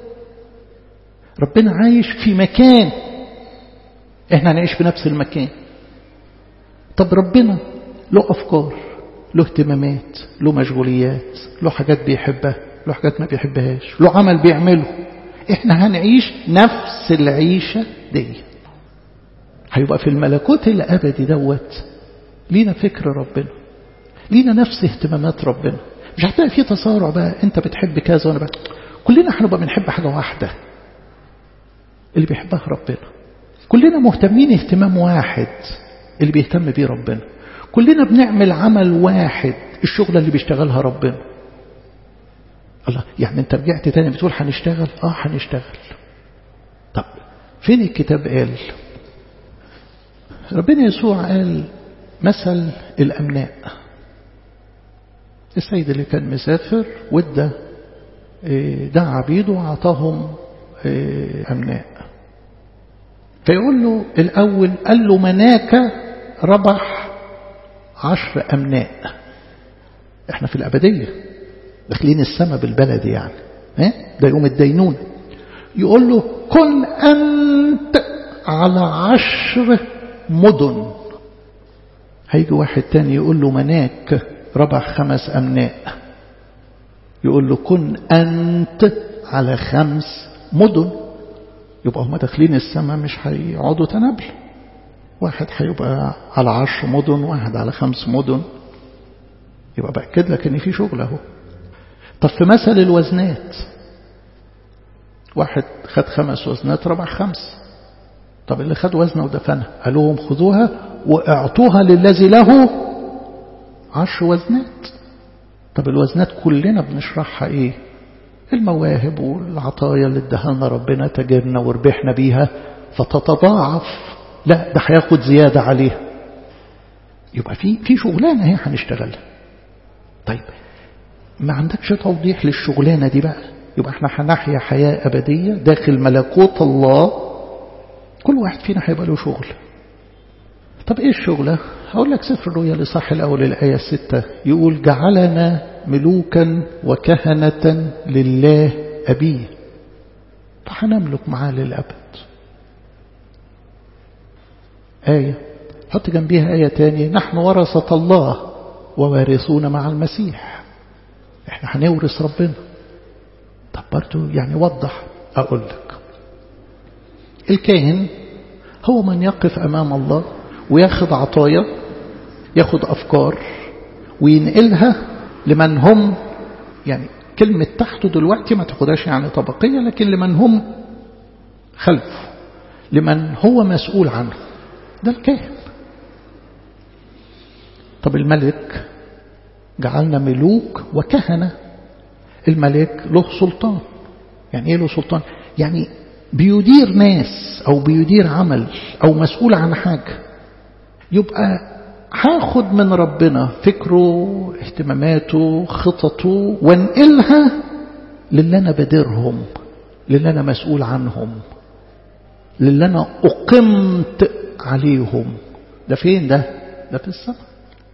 ربنا عايش في مكان احنا هنعيش في نفس المكان طب ربنا له أفكار له اهتمامات له مشغوليات له حاجات بيحبها له حاجات ما بيحبهاش له عمل بيعمله احنا هنعيش نفس العيشة دي هيبقى في الملكوت الأبدي دوت لينا فكر ربنا لينا نفس اهتمامات ربنا مش هتلاقي في تصارع بقى انت بتحب كذا وانا بقى كلنا هنبقى بنحب حاجة واحدة اللي بيحبها ربنا كلنا مهتمين اهتمام واحد اللي بيهتم بيه ربنا كلنا بنعمل عمل واحد الشغلة اللي بيشتغلها ربنا الله يعني انت رجعت تاني بتقول هنشتغل اه هنشتغل طب فين الكتاب قال ربنا يسوع قال مثل الأمناء السيد اللي كان مسافر وادى دعا عبيده وعطاهم أمناء فيقول له الأول قال له مناك ربح عشر أمناء احنا في الأبدية داخلين السماء بالبلد يعني ده يوم الدينون يقول له كن أنت على عشر مدن هيجي واحد تاني يقول له مناك ربح خمس أمناء يقول له كن أنت على خمس مدن يبقى هم داخلين السماء مش هيقعدوا تنابل واحد هيبقى على عشر مدن واحد على خمس مدن يبقى بأكد لك ان في شغل اهو طب في مثل الوزنات واحد خد خمس وزنات ربح خمس طب اللي خد وزنه ودفنها قال لهم خذوها واعطوها للذي له عشر وزنات طب الوزنات كلنا بنشرحها ايه المواهب والعطايا اللي ادهلنا ربنا تجرنا وربحنا بيها فتتضاعف لا ده هياخد زيادة عليها يبقى في في شغلانة هي هنشتغلها طيب ما عندكش توضيح للشغلانة دي بقى يبقى احنا هنحيا حياة أبدية داخل ملكوت الله كل واحد فينا هيبقى له شغل طب ايه الشغلة هقول لك سفر الرؤيا لصح الأول الآية الستة يقول جعلنا ملوكا وكهنة لله أبيه فهنملك معاه للأبد آية حط جنبيها آية تانية نحن ورثة الله ووارثون مع المسيح احنا هنورث ربنا طب برضو يعني وضح أقول لك الكاهن هو من يقف أمام الله وياخد عطايا ياخد أفكار وينقلها لمن هم يعني كلمة تحته دلوقتي ما تاخدهاش يعني طبقية لكن لمن هم خلفه لمن هو مسؤول عنه ده الكاهن طب الملك جعلنا ملوك وكهنة الملك له سلطان يعني ايه له سلطان يعني بيدير ناس او بيدير عمل او مسؤول عن حاجة يبقى هاخد من ربنا فكره اهتماماته خططه وانقلها للي انا بديرهم للي انا مسؤول عنهم للي انا اقمت عليهم ده فين ده ده في السماء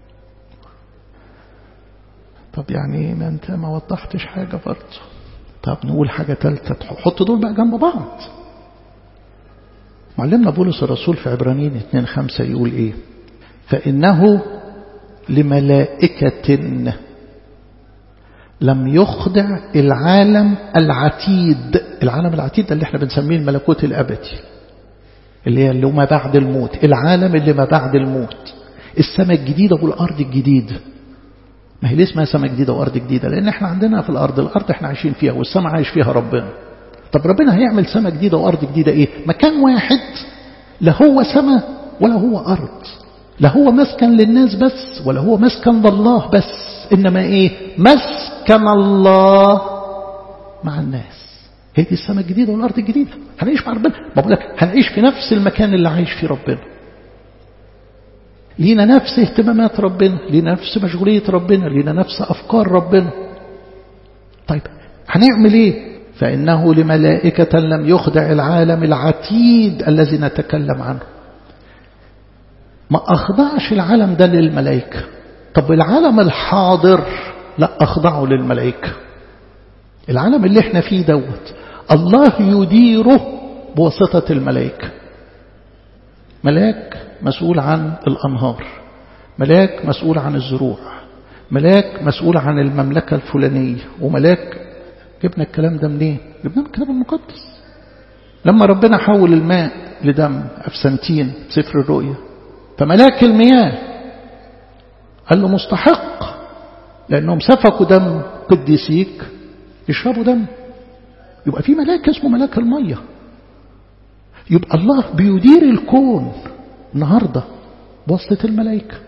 طب يعني ما انت ما وضحتش حاجة برضه طب نقول حاجة ثالثة حط دول بقى جنب بعض معلمنا بولس الرسول في عبرانيين 2 5 يقول ايه فإنه لملائكة لم يخضع العالم العتيد العالم العتيد اللي احنا بنسميه الملكوت الأبدي اللي هي اللي ما بعد الموت العالم اللي ما بعد الموت السماء الجديدة والأرض الجديدة ما هي ليه اسمها سماء جديدة وأرض جديدة لأن احنا عندنا في الأرض الأرض احنا عايشين فيها والسماء عايش فيها ربنا طب ربنا هيعمل سماء جديدة وأرض جديدة ايه مكان واحد لا هو سماء ولا هو أرض لا هو مسكن للناس بس ولا هو مسكن لله بس إنما إيه مسكن الله مع الناس هي دي السماء الجديدة والأرض الجديدة هنعيش مع ربنا ما بقول لك هنعيش في نفس المكان اللي عايش فيه ربنا لينا نفس اهتمامات ربنا لينا نفس مشغولية ربنا لينا نفس أفكار ربنا طيب هنعمل ايه فإنه لملائكة لم يخدع العالم العتيد الذي نتكلم عنه ما أخضعش العالم ده للملائكة طب العالم الحاضر لا أخضعه للملائكة العالم اللي احنا فيه دوت الله يديره بواسطة الملائكة ملاك مسؤول عن الأنهار ملاك مسؤول عن الزروع ملاك مسؤول عن المملكة الفلانية وملاك جبنا الكلام ده منين جبنا من الكتاب المقدس لما ربنا حول الماء لدم أفسنتين سفر الرؤيا فملاك المياه قال له مستحق لأنهم سفكوا دم قديسيك يشربوا دم يبقى في ملاك اسمه ملاك المية يبقى الله بيدير الكون النهاردة بواسطة الملائكة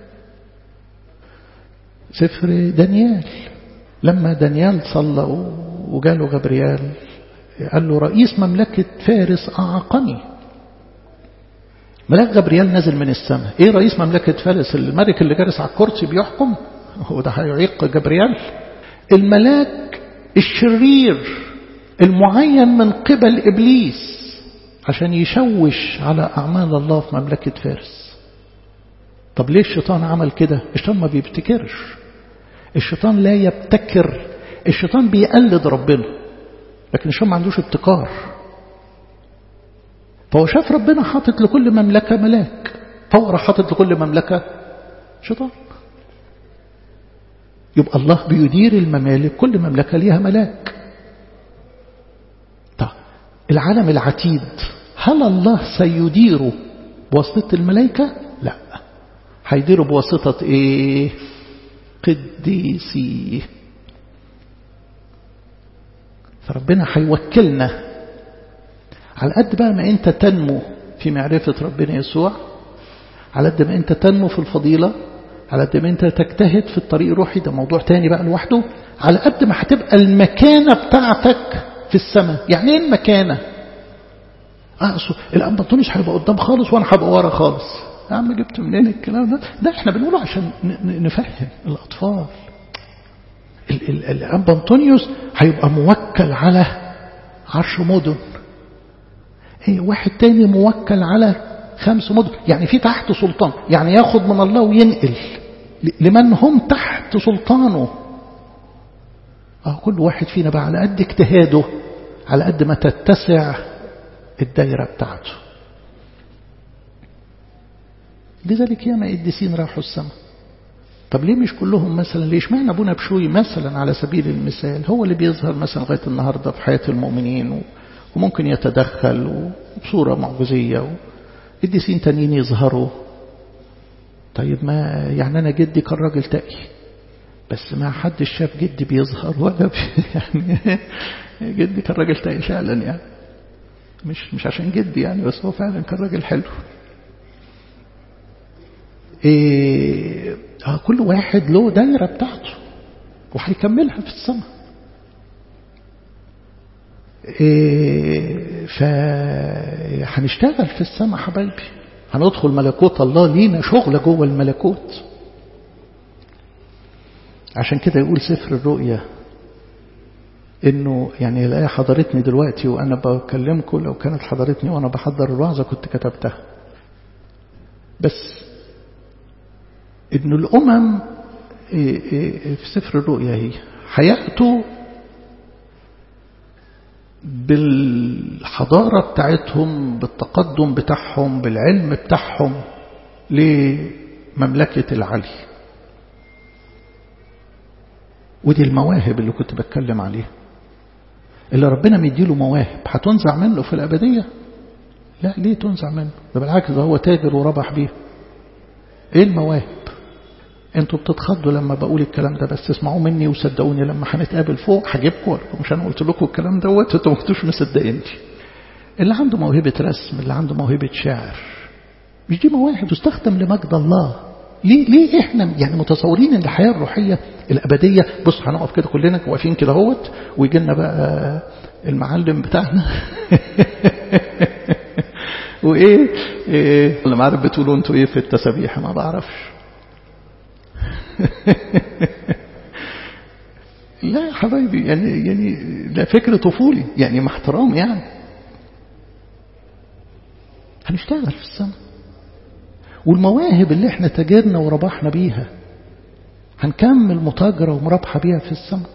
سفر دانيال لما دانيال صلى وجاله غبريال قال له رئيس مملكة فارس أعاقني ملاك غبريال نزل من السماء ايه رئيس مملكة فارس الملك اللي جالس على الكرسي بيحكم هو ده هيعيق جبريال الملاك الشرير المعين من قبل إبليس عشان يشوش على أعمال الله في مملكة فارس طب ليه الشيطان عمل كده الشيطان ما بيبتكرش الشيطان لا يبتكر الشيطان بيقلد ربنا لكن الشيطان ما عندوش ابتكار فهو شاف ربنا حاطط لكل مملكة ملاك فهو راح حاطط لكل مملكة شيطان يبقى الله بيدير الممالك كل مملكة ليها ملاك طيب العالم العتيد هل الله سيديره بواسطة الملائكة لا هيديره بواسطة ايه قديسي فربنا هيوكلنا على قد بقى ما انت تنمو في معرفة ربنا يسوع على قد ما أنت تنمو في الفضيلة على قد ما أنت تجتهد في الطريق الروحي ده موضوع تاني بقى لوحده على قد ما هتبقى المكانة بتاعتك في السماء يعني ايه المكانة أقصد الأنبا بطونيوس هيبقى قدام خالص وأنا هبقى ورا خالص يا عم جبت منين الكلام ده ده احنا بنقوله عشان نفهم الأطفال الأنبا أنطونيوس هيبقى موكل على عرش مدن ايه واحد تاني موكل على خمس مدن يعني في تحت سلطان يعني ياخد من الله وينقل لمن هم تحت سلطانه اه كل واحد فينا بقى على قد اجتهاده على قد ما تتسع الدايرة بتاعته لذلك ياما قديسين راحوا السماء طب ليه مش كلهم مثلا ليش معنى ابونا بشوي مثلا على سبيل المثال هو اللي بيظهر مثلا لغايه النهارده في حياه المؤمنين وممكن يتدخل وبصوره معجزيه قديسين تانيين يظهروا طيب ما يعني انا جدي كان راجل تقي بس ما حدش شاف جدي بيظهر ولا بي يعني جدي كان راجل تقي فعلا يعني مش مش عشان جدي يعني بس هو فعلا كان راجل حلو إيه كل واحد له دايرة بتاعته وهيكملها في السماء إيه فهنشتغل في السماء حبايبي هندخل ملكوت الله لينا شغل جوه الملكوت عشان كده يقول سفر الرؤيا انه يعني الايه حضرتني دلوقتي وانا بكلمكم لو كانت حضرتني وانا بحضر الوعظه كنت كتبتها بس إن الأمم في سفر الرؤيا هي هيأتوا بالحضارة بتاعتهم بالتقدم بتاعهم بالعلم بتاعهم لمملكة العلي ودي المواهب اللي كنت بتكلم عليها اللي ربنا مديله مواهب هتنزع منه في الأبدية لا ليه تنزع منه ده بالعكس ده هو تاجر وربح بيه ايه المواهب انتوا بتتخضوا لما بقول الكلام ده بس اسمعوا مني وصدقوني لما هنتقابل فوق هجيبكم مش انا قلت لكم الكلام دوت انتوا ما كنتوش مصدقيني اللي عنده موهبه رسم اللي عنده موهبه شعر مش دي مواهب تستخدم لمجد الله ليه ليه احنا يعني متصورين ان الحياه الروحيه الابديه بص هنقف كده كلنا واقفين كده اهوت ويجي لنا بقى المعلم بتاعنا وايه إيه اللي ما عارف بتقولوا انتوا ايه في التسابيح ما بعرفش لا يا حبايبي يعني يعني ده فكر طفولي يعني مع احترام يعني هنشتغل في السماء والمواهب اللي احنا تاجرنا وربحنا بيها هنكمل متاجرة ومرابحة بيها في السماء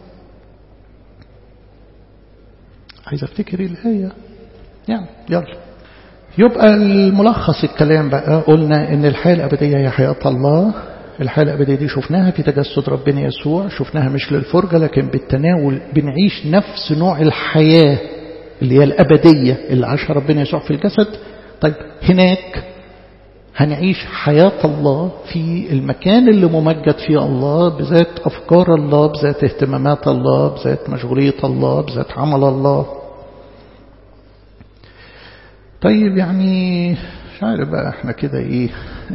عايز افتكر الآية يعني يلا يبقى الملخص الكلام بقى قلنا ان الحياة الأبدية هي حياة الله الحياة الأبدية دي شفناها في تجسد ربنا يسوع شفناها مش للفرجة لكن بالتناول بنعيش نفس نوع الحياة اللي هي الأبدية اللي عاشها ربنا يسوع في الجسد طيب هناك هنعيش حياة الله في المكان اللي ممجد فيه الله بذات أفكار الله بذات اهتمامات الله بذات مشغولية الله بذات عمل الله طيب يعني مش عارف بقى احنا كده ايه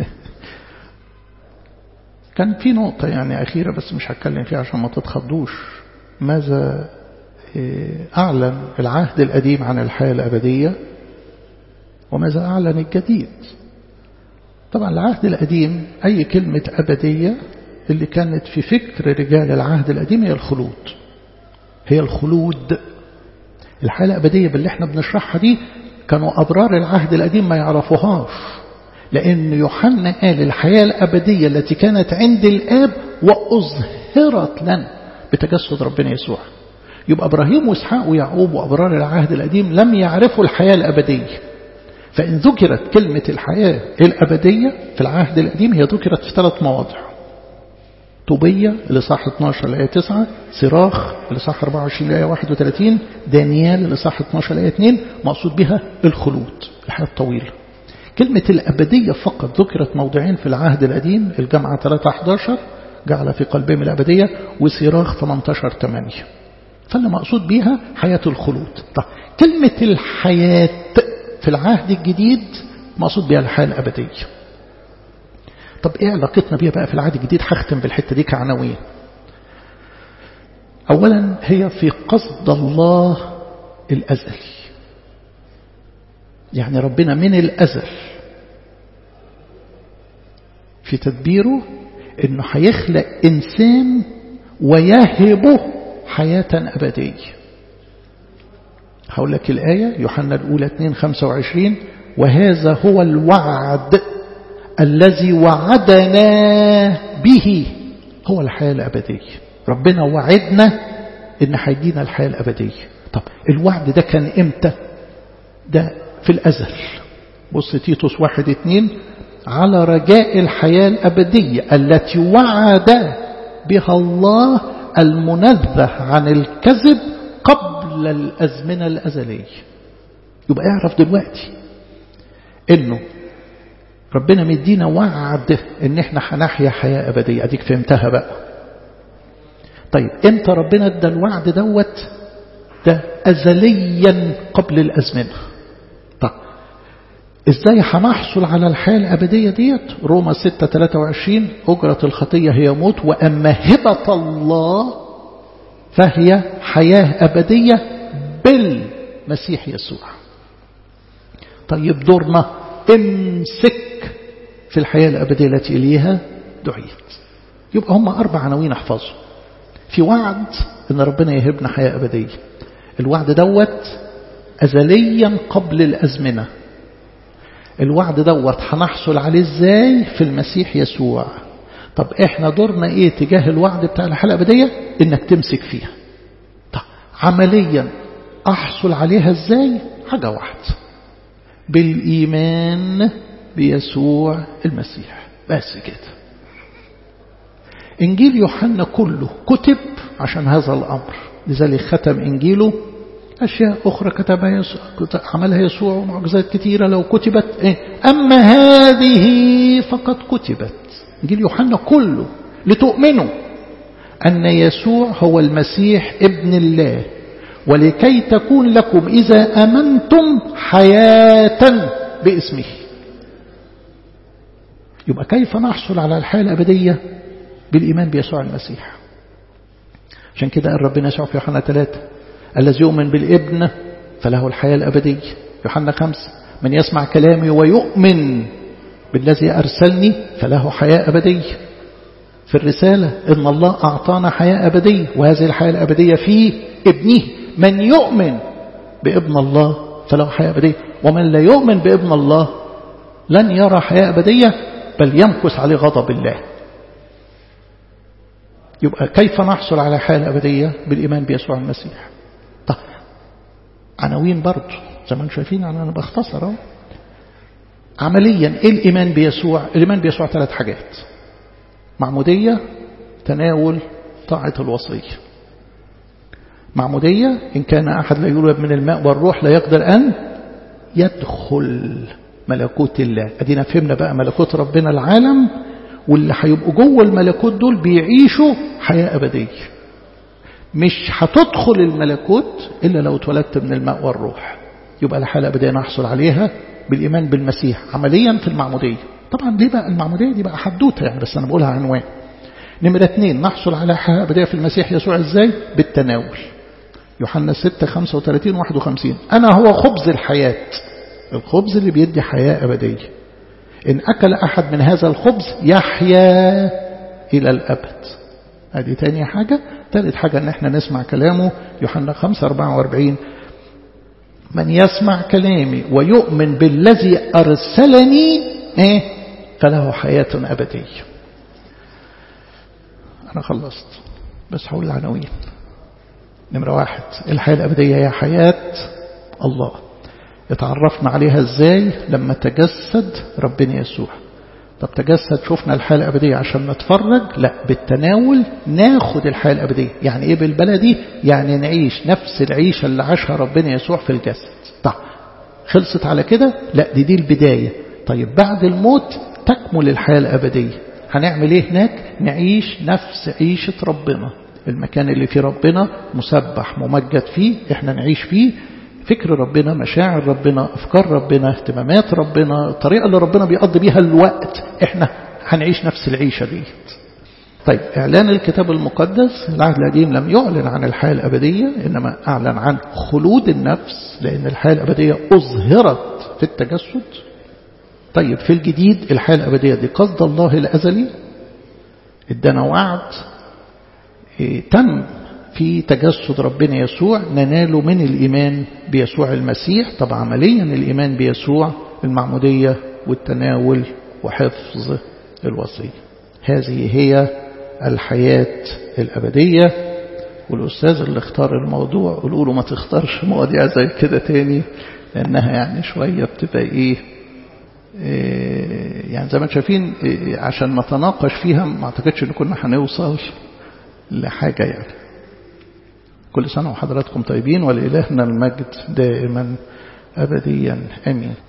كان في نقطة يعني أخيرة بس مش هتكلم فيها عشان ما تتخضوش ماذا أعلن العهد القديم عن الحياة الأبدية وماذا أعلن الجديد طبعا العهد القديم أي كلمة أبدية اللي كانت في فكر رجال العهد القديم هي الخلود هي الخلود الحياة الأبدية باللي احنا بنشرحها دي كانوا أبرار العهد القديم ما يعرفوهاش لأن يوحنا قال الحياة الأبدية التي كانت عند الآب وأظهرت لنا بتجسد ربنا يسوع يبقى إبراهيم وإسحاق ويعقوب وأبرار العهد القديم لم يعرفوا الحياة الأبدية فإن ذكرت كلمة الحياة الأبدية في العهد القديم هي ذكرت في ثلاث مواضع طوبية لصح 12 لآية 9 صراخ لصح 24 لآية 31 دانيال لصح 12 لآية 2 مقصود بها الخلود الحياة الطويلة كلمة الأبدية فقط ذكرت موضعين في العهد القديم الجامعة 3 11 جعل في قلبهم الأبدية وصراخ 18 8 فاللي مقصود بها حياة الخلود طيب كلمة الحياة في العهد الجديد مقصود بها الحياة الأبدية طب ايه علاقتنا بيها بقى في العهد الجديد هختم بالحتة دي كعناوين اولا هي في قصد الله الازلي يعني ربنا من الازل في تدبيره انه هيخلق انسان ويهبه حياة ابدية هقول لك الآية يوحنا الأولى 2 25 وهذا هو الوعد الذي وعدنا به هو الحياة الأبدية ربنا وعدنا إن هيدينا الحياة الأبدية طب الوعد ده كان إمتى ده في الأزل بص تيتوس واحد اتنين على رجاء الحياة الأبدية التي وعد بها الله المنزه عن الكذب قبل الأزمنة الأزلية يبقى اعرف دلوقتي انه ربنا مدينا وعد ان احنا هنحيا حياة ابدية اديك فهمتها بقى طيب امتى ربنا ادى الوعد دوت ده ازليا قبل الازمنة طب ازاي هنحصل على الحياة الابدية ديت روما 6 23 اجرة الخطية هي موت واما هبة الله فهي حياة ابدية بالمسيح يسوع طيب دورنا امسك في الحياة الأبدية التي إليها دعيت يبقى هم أربع عناوين احفظوا في وعد أن ربنا يهبنا حياة أبدية الوعد دوت أزليا قبل الأزمنة الوعد دوت هنحصل عليه ازاي في المسيح يسوع طب احنا دورنا ايه تجاه الوعد بتاع الحياة الأبدية انك تمسك فيها طب عمليا احصل عليها ازاي حاجة واحدة بالإيمان بيسوع المسيح بس كده إنجيل يوحنا كله كتب عشان هذا الأمر لذلك ختم إنجيله أشياء أخرى كتبها يسوع عملها يسوع ومعجزات كثيرة لو كتبت إيه؟ أما هذه فقد كتبت إنجيل يوحنا كله لتؤمنوا أن يسوع هو المسيح ابن الله ولكي تكون لكم إذا أمنتم حياة باسمه يبقى كيف نحصل على الحياة الأبدية بالإيمان بيسوع المسيح عشان كده قال ربنا يسوع في يوحنا 3 الذي يؤمن بالابن فله الحياة الأبدية يوحنا 5 من يسمع كلامي ويؤمن بالذي أرسلني فله حياة أبدية في الرسالة إن الله أعطانا حياة أبدية وهذه الحياة الأبدية في ابنه من يؤمن بابن الله فله حياة أبدية ومن لا يؤمن بابن الله لن يرى حياة أبدية بل يمكث عليه غضب الله يبقى كيف نحصل على حياة الأبدية بالإيمان بيسوع المسيح طب عناوين برضه زي ما انتم شايفين أنا بختصر اهو عمليا ايه الإيمان بيسوع الإيمان بيسوع ثلاث حاجات معمودية تناول طاعة الوصية معمودية إن كان أحد لا يولد من الماء والروح لا يقدر أن يدخل ملكوت الله أدينا فهمنا بقى ملكوت ربنا العالم واللي هيبقوا جوه الملكوت دول بيعيشوا حياة أبدية مش هتدخل الملكوت إلا لو اتولدت من الماء والروح يبقى الحالة الأبدية نحصل عليها بالإيمان بالمسيح عمليا في المعمودية طبعا دي بقى المعمودية دي بقى حدوتة يعني بس أنا بقولها عنوان نمرة اثنين نحصل على حياة أبدية في المسيح يسوع ازاي بالتناول يوحنا 6 35 51 أنا هو خبز الحياة الخبز اللي بيدي حياة أبدية إن أكل أحد من هذا الخبز يحيا إلى الأبد هذه تاني حاجة ثالث حاجة أن احنا نسمع كلامه يوحنا 5 44 من يسمع كلامي ويؤمن بالذي أرسلني إيه فله حياة أبدية أنا خلصت بس هقول العناوين نمرة واحد الحياة الأبدية هي حياة الله اتعرفنا عليها ازاي لما تجسد ربنا يسوع طب تجسد شفنا الحياة الأبدية عشان نتفرج لا بالتناول ناخد الحياة الأبدية يعني ايه بالبلدي يعني نعيش نفس العيشة اللي عاشها ربنا يسوع في الجسد طب خلصت على كده لا دي دي البداية طيب بعد الموت تكمل الحياة الأبدية هنعمل ايه هناك نعيش نفس عيشة ربنا المكان اللي فيه ربنا مسبح ممجد فيه احنا نعيش فيه فكر ربنا مشاعر ربنا أفكار ربنا اهتمامات ربنا الطريقة اللي ربنا بيقضي بيها الوقت احنا هنعيش نفس العيشة ديت طيب إعلان الكتاب المقدس العهد القديم لم يعلن عن الحياة الأبدية إنما أعلن عن خلود النفس لأن الحياة الأبدية أظهرت في التجسد طيب في الجديد الحياة الأبدية دي قصد الله الأزلي ادانا وعد إيه تم في تجسد ربنا يسوع نناله من الإيمان بيسوع المسيح طبعا عمليا الإيمان بيسوع المعمودية والتناول وحفظ الوصية هذه هي الحياة الأبدية والأستاذ اللي اختار الموضوع قولوا له ما تختارش مواضيع زي كده تاني لأنها يعني شوية بتبقى إيه, إيه يعني زي ما شايفين إيه عشان نتناقش فيها ما اعتقدش ان كنا هنوصل لحاجة يعني كل سنة وحضراتكم طيبين ولإلهنا المجد دائما أبديا أمين